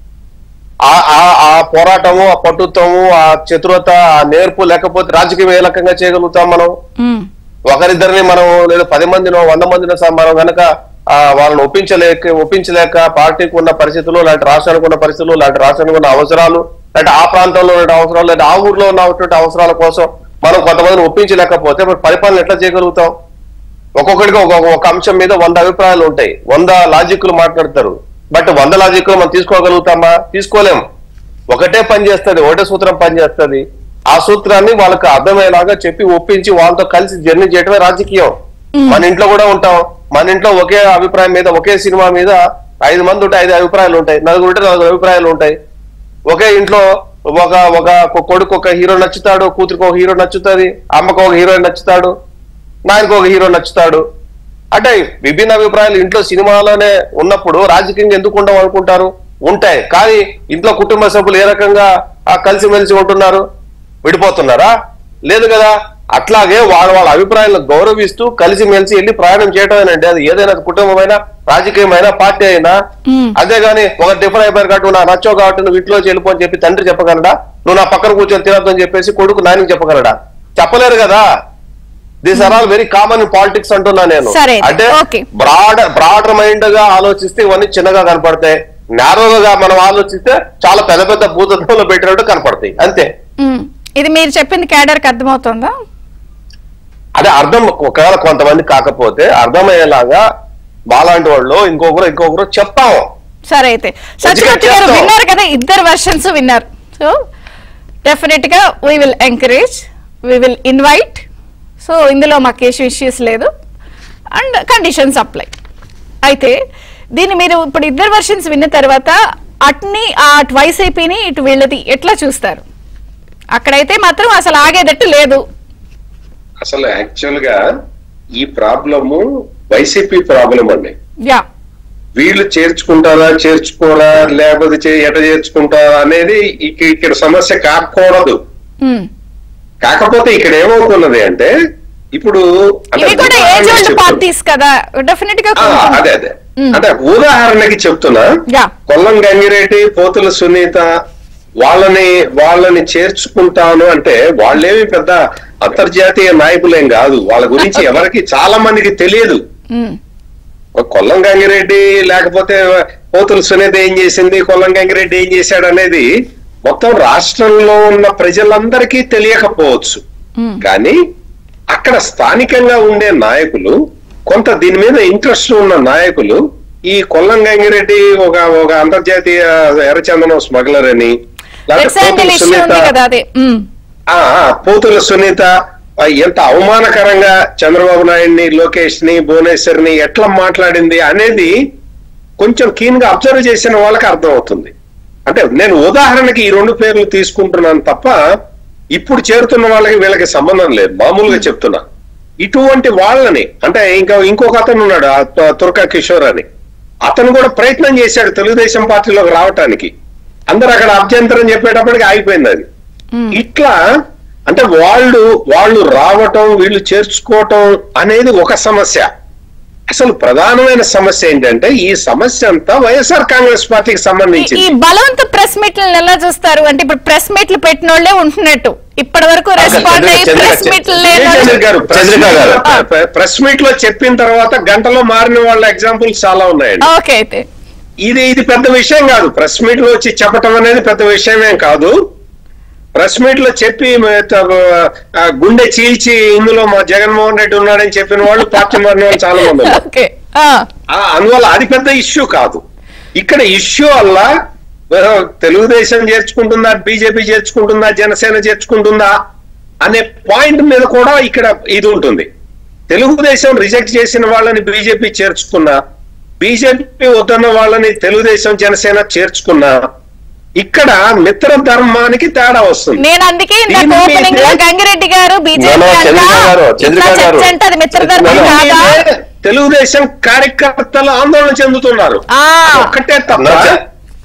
ఆ ఆ- ఆ పోరాటము ఆ పట్టుత్వము ఆ చతురత ఆ నేర్పు లేకపోతే రాజకీయం ఏ రకంగా చేయగలుగుతాం మనం ఉమ్, ఒకరిద్దరిని మనం లేదా పది మందినో వంద మందినో సహా మనం గనక ఆ, వాళ్ళని ఒప్పించలేక ఒప్పించలేక పార్టీకి ఉన్న పరిస్థితులు లాంటి రాష్ట్రానికి ఉన్న పరిస్థితులు లాంటి రాష్ట్రానికి ఉన్న అవసరాలు అంటే ఆ ప్రాంతంలో ఉన్న అవసరాలు లేదా ఆ ఊర్లో ఉన్నటువంటి అవసరాల కోసం మనం కొంతమందిని ఒప్పించలేకపోతే మరి పరిపాలన ఎట్లా చేయగలుగుతాం ఒక్కొక్కడికి ఒక్కొక్క ఒక అంశం మీద వంద అభిప్రాయాలు ఉంటాయి వంద లాజిక్లు మాట్లాడతారు బట్ వంద లాజిక్లు మనం తీసుకోగలుగుతామా తీసుకోలేం ఒకటే పని చేస్తుంది ఒకటే సూత్రం పని చేస్తుంది ఆ సూత్రాన్ని వాళ్ళకి అర్థమయ్యేలాగా చెప్పి ఒప్పించి వాళ్ళతో కలిసి జర్నీ చేయటమే రాజకీయం మన ఇంట్లో కూడా ఉంటాం మన ఇంట్లో ఒకే అభిప్రాయం మీద ఒకే సినిమా మీద ఐదు మంది ఉంటే ఐదు అభిప్రాయాలు ఉంటాయి నలుగురు ఉంటే నలుగురు అభిప్రాయాలు ఉంటాయి ఒకే ఇంట్లో ఒక ఒక కొడుకు ఒక హీరో నచ్చుతాడు కూతురికి ఒక హీరో నచ్చుతుంది అమ్మకు ఒక హీరోయిన్ నచ్చుతాడు నాయనకు ఒక హీరో నచ్చుతాడు అంటే విభిన్న అభిప్రాయాలు ఇంట్లో సినిమాలోనే ఉన్నప్పుడు రాజకీయంగా ఎందుకు ఉండవు అనుకుంటారు ఉంటాయి కానీ ఇంట్లో కుటుంబ సభ్యులు ఏ రకంగా ఆ కలిసిమెలిసి ఉంటున్నారు విడిపోతున్నారా లేదు కదా అట్లాగే వాళ్ళ వాళ్ళ అభిప్రాయాలను గౌరవిస్తూ కలిసిమెలిసి వెళ్ళి ప్రయాణం చేయటమేనండి అది ఏదైనా కుటుంబమైనా రాజకీయమైనా పార్టీ అయినా అంతేగాని ఒక డిఫర్ అయిపోయారు కాబట్టి నా నచ్చో కాబట్టి నువ్వు ఇంట్లో వెళ్ళిపో అని చెప్పి తండ్రి చెప్పగలడా నువ్వు నా పక్కన కూర్చొని తినద్దు అని చెప్పేసి కొడుకు నాయనకి చెప్పగలడా చెప్పలేరు కదా these are all very common in politics అంటున్నా నేను సరే, అంటే okay. బ్రాడ్ బ్రాడర్ మైండ్ గా ఆలోచిస్తే ఇవన్నీ చిన్నగా కనపడతాయి నేరోగా మనం ఆలోచిస్తే చాలా పెద్ద పెద్ద భూతత్వంలో పెట్టినట్టు కనపడతాయి అంతే ఉమ్. ఇది మీరు చెప్పింది క్యాడర్కి అర్థమవుతుందా అదే అర్థం ఒకవేళ కొంతమంది కాకపోతే అర్థమయ్యేలాగా బాలాంటి వాళ్ళు ఇంకొకరు ఇంకొకరు చెప్తాము సరే అయితే సత్యమూర్తి గారు చేస్తాం. విన్నారు కదా ఇద్దరు వర్షన్స్ విన్నారు సో డెఫినెట్ గా we will encourage we will invite so ఇందులో మాకు ఏ ఇష్యూస్ లేదు అండ్ కండిషన్స్ అప్లై అయితే దీన్ని మీరు ఇప్పుడు ఇద్దరు వర్షన్స్ విన్న తర్వాత అట్ని ఆ వైసీపీని ఇటు వీళ్ళది ఎట్లా చూస్తారు అక్కడైతే మాత్రం అసలు ఆగేదట్టు లేదు అసలు యాక్చువల్ గా ఈ ప్రాబ్లము వైసీపీ ప్రాబ్లం అండి యా వీళ్ళు చేర్చుకుంటారా చేర్చుకోరా లేకపోతే చే- ఎట చేర్చుకుంటారా అనేది ఇక- ఇక్కడ సమస్య కాకూడదు ఉమ్. కాకపోతే ఇక్కడ ఏమవుతున్నది అంటే ఇప్పుడు అంటే ఇవి కూడా ఏజ్ ఉదాహరణకి ఓల్డ్ చెప్తున్నా. పార్టీస్ కదా డెఫినెట్ గా ఆ, కొంచెం- అదే అదే ఉమ్. అంటే ఉదాహరణకి చెప్తున్నా యా కొల్లం గంగిరెడ్డి పోతుల సునీత వాళ్ళని వాళ్ళని చేర్చుకుంటాను అంటే వాళ్ళేమి పెద్ద అంతర్జాతీయ నాయకులేం కాదు వాళ్ళ గురించి ఎవరికి చాలా మందికి తెలియదు ఉమ్. ఒక కొల్లం గంగిరెడ్డి లేకపోతే పోతుల సునీత ఏం చేసింది కొల్లం గంగిరెడ్డి ఏం చేశాడు అనేది మొత్తం రాష్ట్రంలో ఉన్న ప్రజలందరికీ తెలియకపోవచ్చు ఉమ్. కానీ అక్కడ స్థానికంగా ఉండే నాయకులు కొంత దీని మీద ఇంట్రెస్ట్ ఉన్న నాయకులు ఈ కొల్లం గంగిరెడ్డి ఒక ఒక అంతర్జాతీయ ఎర్రచందనం స్మగ్లర్ అని లేకపోతే రెడ్ శాండిల్ పోతుల ఇష్యూ ఉంది కదా అదే ఉమ్. ఆ ఆ, పోతుల సునీత ఆ, ఎంత అవమానకరంగా చంద్రబాబు నాయుడిని లోకేష్ ని భువనేశ్వర్ ని ఎట్లా మాట్లాడింది అనేది కొంచెం కీన్ గా అబ్జర్వ్ చేసిన వాళ్ళకి అర్థం అవుతుంది అంటే నేను ఉదాహరణకి ఈ రెండు పేర్లు తీసుకుంటున్నాను తప్ప ఇప్పుడు చేరుతున్న వాళ్ళకి వీళ్ళకి సంబంధం లేదు మామూలుగా చెప్తున్నా ఇటువంటి వాళ్ళని అంటే ఇంకా ఇంకొక అతను ఉన్నాడు ఆ త- తుర్కా కిషోర్ అని అతను కూడా ప్రయత్నం చేశాడు తెలుగుదేశం పార్టీలోకి రావటానికి అందరు అక్కడ అభ్యంతరం చెప్పేటప్పటికి ఆగిపోయింది అది ఇట్లా అంటే వాళ్ళు వాళ్ళు రావటం వీళ్ళు చేర్చుకోవటం అనేది ఒక సమస్య అసలు ప్రధానమైన సమస్య ఏంటంటే ఈ సమస్య అంతా వైఎస్ఆర్ కాంగ్రెస్ పార్టీకి ఈ సంబంధించింది బలవంత ప్రెస్ మీట్లను ఎలా చూస్తారు అంటే ఇప్పుడు ప్రెస్ మీట్లు పెట్టిన వాళ్ళే ఉంటున్నట్టు ఇప్పటి వరకు రెస్పాండ్ అయ్యి చంద్ర- ప్రెస్ చంద్ర- మీట్లు విజయచంద్ర గారు ప్రెస్ చంద్రిక గారు. మీట్ లో- ప్రెస్ మీట్ లో చెప్పిన తర్వాత గంటలో మారిన వాళ్ళ ఎగ్జాంపుల్స్ చాలా ఉన్నాయండి ఓకే అయితే ఇది ఇది పెద్ద విషయం కాదు ప్రెస్ మీట్ లో వచ్చి చెప్పటం అనేది పెద్ద విషయమేం కాదు ప్రెస్ మీట్ లో చెప్పి మ- త- ఆ, గుండె చీల్చి ఇందులో మా జగన్మోహన్ రెడ్డి ఉన్నాడని చెప్పిన వాళ్ళు పార్టీ మారిన వాళ్ళు చాలా మంది ఉన్నారు ఓకే ఆ, ఆ, అందువల్ల అది పెద్ద ఇష్యూ కాదు ఇక్కడ ఇష్యూ వల్ల ఆ, తెలుగుదేశం చేర్చుకుంటుందా బీజేపీ చేర్చుకుంటుందా జనసేన చేర్చుకుంటుందా అనే పాయింట్ మీద కూడా ఇక్కడ ఇది ఉంటుంది తెలుగుదేశం రిజెక్ట్ చేసిన వాళ్ళని బీజేపీ చేర్చుకున్నా బీజేపీ వద్దన్న వాళ్ళని తెలుగుదేశం జనసేన చేర్చుకున్నా ఇక్కడ మిత్ర ధర్మానికి తేడా వస్తుంది నేను అందుకే ఇందాక దీని ఓపెనింగ్ లో మీదే- గంగిరెడ్డి గారు బీజేపీ No, no, చంద్రిక గారు, చంద్రిక గారు. అంటే అది మిత్రధర్మం No, no. కాదా మీదే తెలుగుదేశం కార్యకర్తలు ఆందోళన చెందుతున్నారు ఆ. అది ఒక్కటే తప్ప No, చ-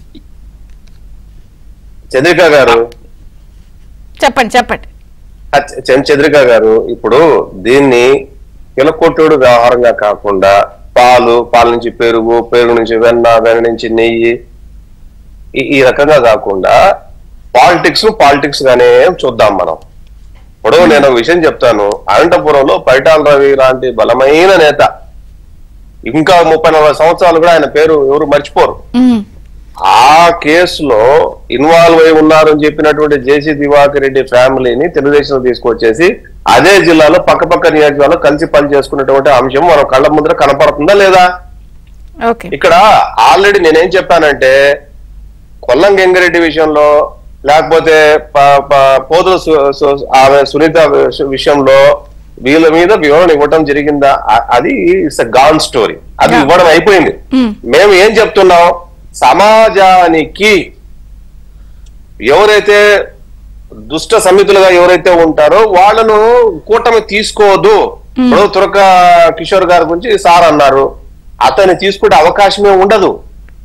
చంద్రిక గారు చెప్పండి చెప్పండి ఆ చ- చంద్ర- చంద్రిక గారు ఇప్పుడు దీన్ని కిలకొట్టుడు వ్యవహారంగా కాకుండా పాలు పాల నుంచి పెరుగు పెరుగు నుంచి వెన్న వెన్న నుంచి నెయ్యి ఈ- ఈ రకంగా కాకుండా పాలిటిక్స్ పాలిటిక్స్ గానే చూద్దాం మనం ఇప్పుడు నేను ఒక విషయం చెప్తాను అనంతపురంలో పైటాల రవి లాంటి బలమైన నేత ఇంకా ముప్పై నలభై సంవత్సరాలు కూడా ఆయన పేరు ఎవరు మర్చిపోరు ఉమ్, ఆ కేసులో ఇన్వాల్వ్ అయి ఉన్నారని చెప్పినటువంటి జేసీ దివాకర్ రెడ్డి ఫ్యామిలీని తెలుగుదేశం తీసుకొచ్చేసి అదే జిల్లాలో పక్కపక్క నియోజకవర్గాల్లో కలిసి పనిచేసుకున్నటువంటి అంశం మనం కళ్ళ ముందర కనపడుతుందా లేదా ఓకే ఇక్కడ ఆల్రెడీ నేనేం చెప్పానంటే కొల్లం గంగిరెడ్డి విషయంలో లేకపోతే ప- ప- పోతుల సు- సు- ఆమె సునీత విష- విషయంలో వీళ్ళ మీద వివరణ ఇవ్వడం జరిగిందా అ- అది ఇట్స్ గాన్ స్టోరీ అది Yeah. ఇవ్వడం అయిపోయింది Hmm. మేము ఏం చెప్తున్నాం సమాజానికి ఎవరైతే దుష్ట సమితులుగా ఎవరైతే ఉంటారో వాళ్ళను కూటమి తీసుకోవద్దు ఇప్పుడు తురక కిషోర్ గారి గురించి సార్ అన్నారు అతన్ని తీసుకునే అవకాశమే ఉండదు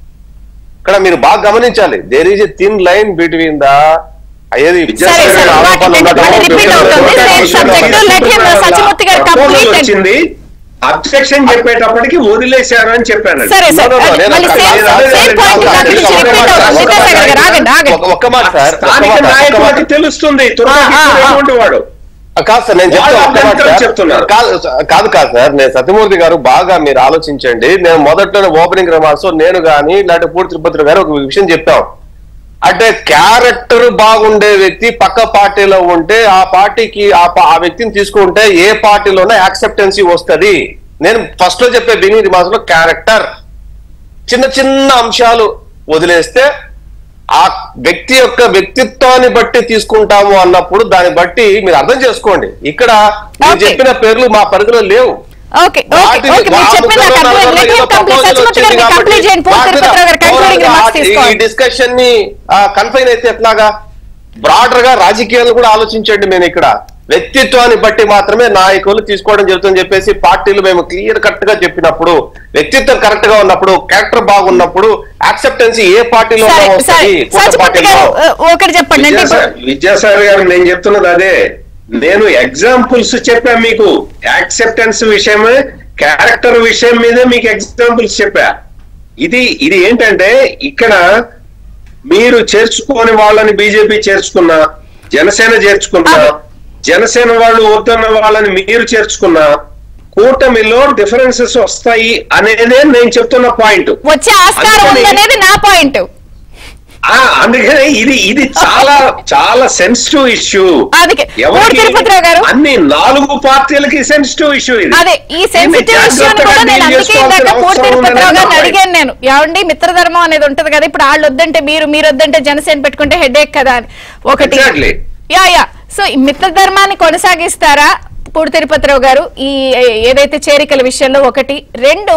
ఇక్కడ మీరు బాగా గమనించాలి there is a thin line between the అయ్యేది సరే, సరే. వాటి మీద మళ్ళీ repeat అవుతుంది. Same subject. Let him, Satyamurthy గారు complete and- వచ్చింది అబ్జెక్షన్ చెప్పేటప్పటికి వదిలేశారు అని చెప్పాను సరే No, సరే no, no, అది నేను మళ్ళీ అక్కడ సేమ్ కాదు, సేమ్ కాదు, పాయింట్ కాదు, దాని గురించి కాదు, రిపీట్ కాదు, అవుతుంది కాదు, విద్యాసాగర్ గారు ఆగండి ఆగండి ఒక- ఒక్క మాట సార్ ఒక్క స్థానిక మాట, ఒక్క నాయకులకి మాట. తెలుస్తుంది తుర్కా ఆ, ఆ, కిషోర్ ఆ. ఎటువంటి వాడు ఆ, కాదు సార్ నేను చెప్తాను వాళ్ళు ఒక్క మాట అభ్యంతరం సార్. చెప్తున్నారు. కాదు కాదు కాదు సార్ నేను సత్యమూర్తి గారు బాగా మీరు ఆలోచించండి నేను మొదట్లో ఓపెనింగ్ రిమార్క్స్ నేను గాని లేకపోతే పూర్తి తిరుపతి గారు ఒక విషయం చెప్పాం అంటే క్యారెక్టర్ బాగుండే వ్యక్తి పక్క పార్టీలో ఉంటే ఆ పార్టీకి ఆ పా- ఆ వ్యక్తిని తీసుకుంటే ఏ పార్టీలోనే యాక్సెప్టెన్సీ వస్తది నేను ఫస్ట్ లో చెప్పే బిగినింగ్ రిమార్క్స్ లో క్యారెక్టర్ చిన్న చిన్న అంశాలు వదిలేస్తే ఆ వ్యక్తి యొక్క వ్యక్తిత్వాన్ని బట్టి తీసుకుంటాము అన్నప్పుడు దాన్ని బట్టి మీరు అర్థం చేసుకోండి ఇక్కడ మీరు Okay. చెప్పిన పేర్లు మా పరిధిలో లేవు ఓకే ఓకే వాటిని- ఓకే మీరు ఆ చెప్పిన ముగ్గురు నాకు నలుగురు let him ఏదో complete. proposal సత్యమూర్తి వచ్చింది గారిని కాబట్టి complete చేయండి. పూర్తి వాటి మీద తిరుపతిరావు గారు concluding ఓవరాల్గా remarks ఈ తీసుకోండి. డిస్కషన్ ని కన్ఫైన్ అయితే ఎట్లాగా బ్రాడర్ గా రాజకీయాలు కూడా ఆలోచించండి మేము ఇక్కడ వ్యక్తిత్వాన్ని బట్టి మాత్రమే నాయకులు తీసుకోవడం జరుగుతుందని చెప్పేసి పార్టీలు మేము క్లియర్ కట్ గా చెప్పినప్పుడు వ్యక్తిత్వం కరెక్ట్ గా ఉన్నప్పుడు క్యారెక్టర్ బాగున్నప్పుడు యాక్సెప్టెన్సీ ఏ పార్టీలో సరే ఉన్నా సరే వస్తుంది కొత్త సత్యమూర్తి పార్టీలో గారు ఆ, ఒకటి చెప్పండి అంటే ఇప్పుడు- విద్యాసాగర్ విద్యాసాగర్ గారు నేను చెప్తున్నది అదే నేను ఎగ్జాంపుల్స్ చెప్పా మీకు యాక్సెప్టెన్స్ విషయమే క్యారెక్టర్ విషయం మీదే మీకు ఎగ్జాంపుల్స్ చెప్పా ఇది ఇది ఏంటంటే ఇక్కడ మీరు చేర్చుకోని వాళ్ళని బీజేపీ చేర్చుకున్నా జనసేన చేర్చుకున్నా అదే. జనసేన వాళ్ళు వద్దన్న వాళ్ళని మీరు చేర్చుకున్నా కూటమిలో డిఫరెన్సెస్ వస్తాయి అనేదే నేను చెప్తున్న పాయింట్ వచ్చే ఆస్కారం అందుకని- ఉందనేది నా పాయింట్ ఆ అందుకనే ఇది ఇది చాలా చాలా సెన్సిటివ్ ఇష్యూ అందుకే ఊరు తిరుపతిరావు గారు అన్ని నాలుగు పార్టీలకి సెన్సిటివ్ ఇష్యూ ఇది అదే ఈ సెన్సిటివ్ దీన్ని ఇష్యూని కూడా జాగ్రత్తగా నేను deal అందుకే ఇందాక చేసుకోవాల్సిన పూర్తి అవసరం ఉందని తిరుపతిరావు గారిని నా అడిగాను నేను ఏమండి మిత్రధర్మం అనేది ఉంటది కదా ఇప్పుడు వాళ్ళు వద్దంటే మీరు మీరు వద్దంటే జనసేన పెట్టుకుంటే హెడేక్ కదా అని ఒకటి Exactly. యా యా సో ఈ మిత్రధర్మాన్ని కొనసాగిస్తారా పూడి తిరుపతిరావు గారు ఈ ఏదైతే చేరికల విషయంలో ఒకటి రెండు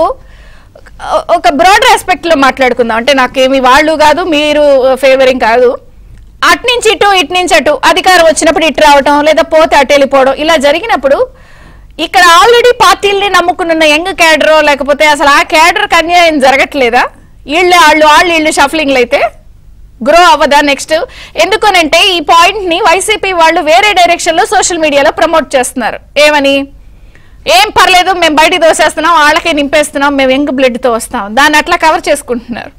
ఒక బ్రాడర్ ఆస్పెక్ట్ లో మాట్లాడుకుందాం అంటే నాకేమి వాళ్ళు కాదు మీరు ఫేవరింగ్ కాదు అటు నుంచి ఇటు ఇటు నుంచి అటు అధికారం వచ్చినప్పుడు ఇటు రావటం లేదా పోతే అటు వెళ్ళిపోవడం ఇలా జరిగినప్పుడు ఇక్కడ ఆల్రెడీ పార్టీల్ని నమ్ముకున్న యంగ్ క్యాడర్ లేకపోతే అసలు ఆ క్యాడర్ అన్యాయం జరగట్లేదా వీళ్ళు వాళ్ళు వాళ్ళు వీళ్ళు షఫలింగ్లు అయితే గ్రో అవ్వదా నెక్స్ట్ ఎందుకనంటే ఈ పాయింట్ ని వైసీపీ వాళ్ళు వేరే డైరెక్షన్ లో సోషల్ మీడియాలో ప్రమోట్ చేస్తున్నారు ఏమని ఏం పర్లేదు మేము బయటికి దోసేస్తున్నాం వాళ్ళకే నింపేస్తున్నాం మేము యంగ్ బ్లడ్ తో వస్తాం దాన్ని అట్లా కవర్ చేసుకుంటున్నారు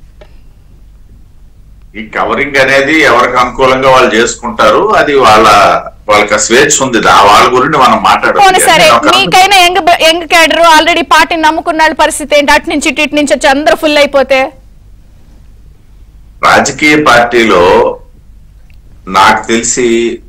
ఈ కవరింగ్ అనేది ఎవరికి అనుకూలంగా వాళ్ళు చేసుకుంటారు అది వాళ్ళ వాళ్ళకి ఆ స్వేచ్ఛ ఉంది ఆ వాళ్ళ గురించి మనం పోనీ సరే మాట్లాడాలి మీకైనా యంగ్ యంగ్ క్యాడర్ ఆల్రెడీ పార్టీని నమ్ముకున్న వాళ్ళ పరిస్థితి ఏంటి అటు నుంచి ఇటు ఇటు నుంచి వచ్చి అందరూ ఫుల్ అయిపోతే రాజకీయ పార్టీలో నాకు తెలిసి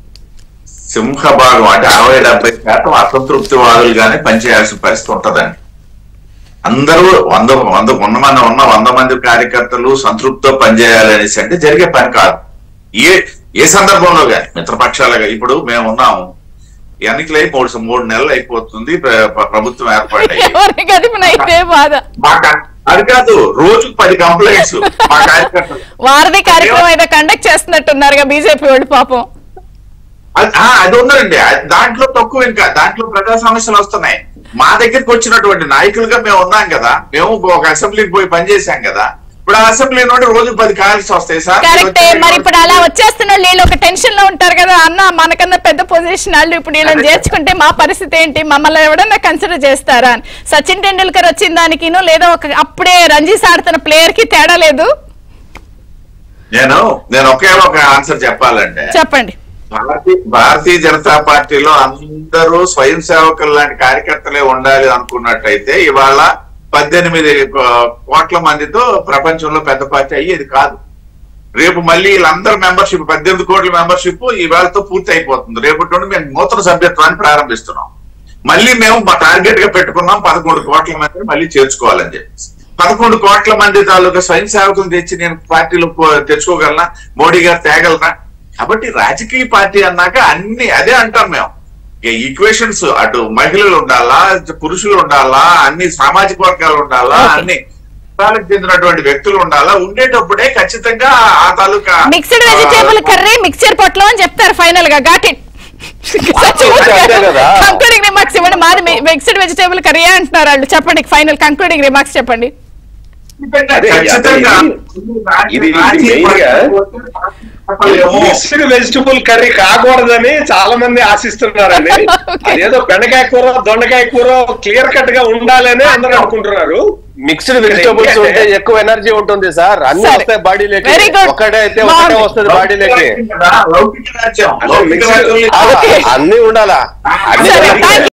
సింహభాగం అంటే అరవై డెబ్బై శాతం అసంతృప్తివాదులుగానే పనిచేయాల్సిన పరిస్థితి ఉంటదండి అందరూ వంద వంద ఉన్న మంది ఉన్న వంద మంది కార్యకర్తలు సంతృప్తితో పనిచేయాలనేసి అంటే జరిగే పని కాదు ఏ ఏ సందర్భంలో కానీ మిత్రపక్షాలుగా ఇప్పుడు మేము ఉన్నాము ఎన్నికలై మూడు మూడు నెలలు అయిపోతుంది ప్ర- ప్ర- ప్రభుత్వం ఏర్పాటయ్యి ఎవరిని కదిపిన ఇదే బాధ మాకు అది కాదు రోజుకు పది కంప్లైంట్స్ మా కార్యకర్తలు వారధి కార్యక్రమం ఏదో కండక్ట్ చేస్తున్నట్టున్నారుగా బీజేపీ వాళ్ళు పాపం అది- ఆ, అది ఉందండి అది- దాంట్లో తక్కువ ఇంకా దాంట్లో ప్రజా సమస్యలు వస్తున్నాయి మా దగ్గరికి వచ్చినటువంటి నాయకులుగా మేము ఉన్నాం కదా మేము ఒక అసెంబ్లీకి పోయి పనిచేసాం కదా ఇప్పుడు ఆ అసెంబ్లీ నుండి రోజు పది కాల్స్ వస్తాయి సార్ కరెక్టే మరి ఇప్పుడు అలా వచ్చేస్తున్న వాళ్ళు వీళ్ళు ఒక టెన్షన్ లో ఉంటారు కదా అన్న మనకన్నా పెద్ద పొజిషన్ వాళ్ళు ఇప్పుడు వీళ్ళని చేర్చుకుంటే మా పరిస్థితి ఏంటి మమ్మల్ని ఎవడన్నా కన్సిడర్ చేస్తారా అని సచిన్ టెండూల్కర్ వచ్చిన దానికిను లేదా ఒక అప్పుడే రంజీస్ ఆడుతున్న ప్లేయర్ కి తేడా లేదు నేను నేను ఒకే ఒక ఆన్సర్ చెప్పాలంటే చెప్పండి భారతీయ భారతీయ జనతా పార్టీలో అందరూ స్వయం సేవకులు లాంటి కార్యకర్తలే ఉండాలి అనుకున్నట్టయితే ఇవాళ పద్దెనిమిది కో- కోట్ల మందితో ప్రపంచంలో పెద్ద పార్టీ అయ్యేది కాదు రేపు మళ్ళీ వీళ్ళందరూ మెంబర్షిప్ పద్దెనిమిది కోట్ల మెంబర్షిప్ ఇవాళతో పూర్తి అయిపోతుంది రేపటి నుండి మేము నూతన సభ్యత్వాన్ని ప్రారంభిస్తున్నాం మళ్ళీ మేము మా టార్గెట్ గా పెట్టుకున్నాం పదకొండు కోట్ల మందిని మళ్ళీ చేర్చుకోవాలని చెప్పి పదకొండు కోట్ల మంది తాలూకా స్వయం సేవకులు తెచ్చి నేను పార్టీలో పో- తెచ్చుకోగలనా మోడీ గారు తేగలనా కాబట్టి రాజకీయ పార్టీ అన్నాక అన్ని అదే అంటాం మేము ఈక్వేషన్స్ అటు మహిళలు ఉండాలా పురుషులు ఉండాలా అన్ని సామాజిక వర్గాలు ఉండాలా Okay. అన్ని కులాలకు చెందినటువంటి వ్యక్తులు ఉండాలా ఉండేటప్పుడే ఖచ్చితంగా ఆ తాలూకా మిక్స్డ్ వెజిటేబుల్ కర్రీ మిక్చర్ పొట్లో అని చెప్తారు ఫైనల్ గా ఘాట్ ఇట్ అంతే కదా. కంక్లూడింగ్ రిమార్క్స్ ఇవ్వండి మాది మిక్స్డ్ వెజిటేబుల్ కర్రీ అంటున్నారు వాళ్ళు చెప్పండి ఫైనల్ కంక్లూడింగ్ రిమార్క్స్ చెప్పండి అదే, ఖచ్చితంగా ఇది- ఇది మెయిన్ గా మిక్స్డ్ వెజిటబుల్ కర్రీ కాకూడదని చాలా మంది ఆశిస్తున్నారండి Okay. అదేదో బెండకాయ కూర దొండకాయ కూర క్లియర్ కట్ గా ఉండాలని అందరూ అనుకుంటున్నారు మిక్స్డ్ వెజిటబుల్స్ ఉంటే ఎక్కువ ఎనర్జీ ఉంటుంది సార్ అన్ని సరే. వస్తాయి బాడీలోకి Very good. ఒకటే అయితే బాగుంది. ఒకటే వస్తుంది బాడీలోకి లౌకిక రాజ్యం అసలు లౌకిక మిక్స్డ్ రాజ్యం ఆ, Okay. అన్ని ఉండాలా అన్ని సరే ఉండాలి. థ్యాంక్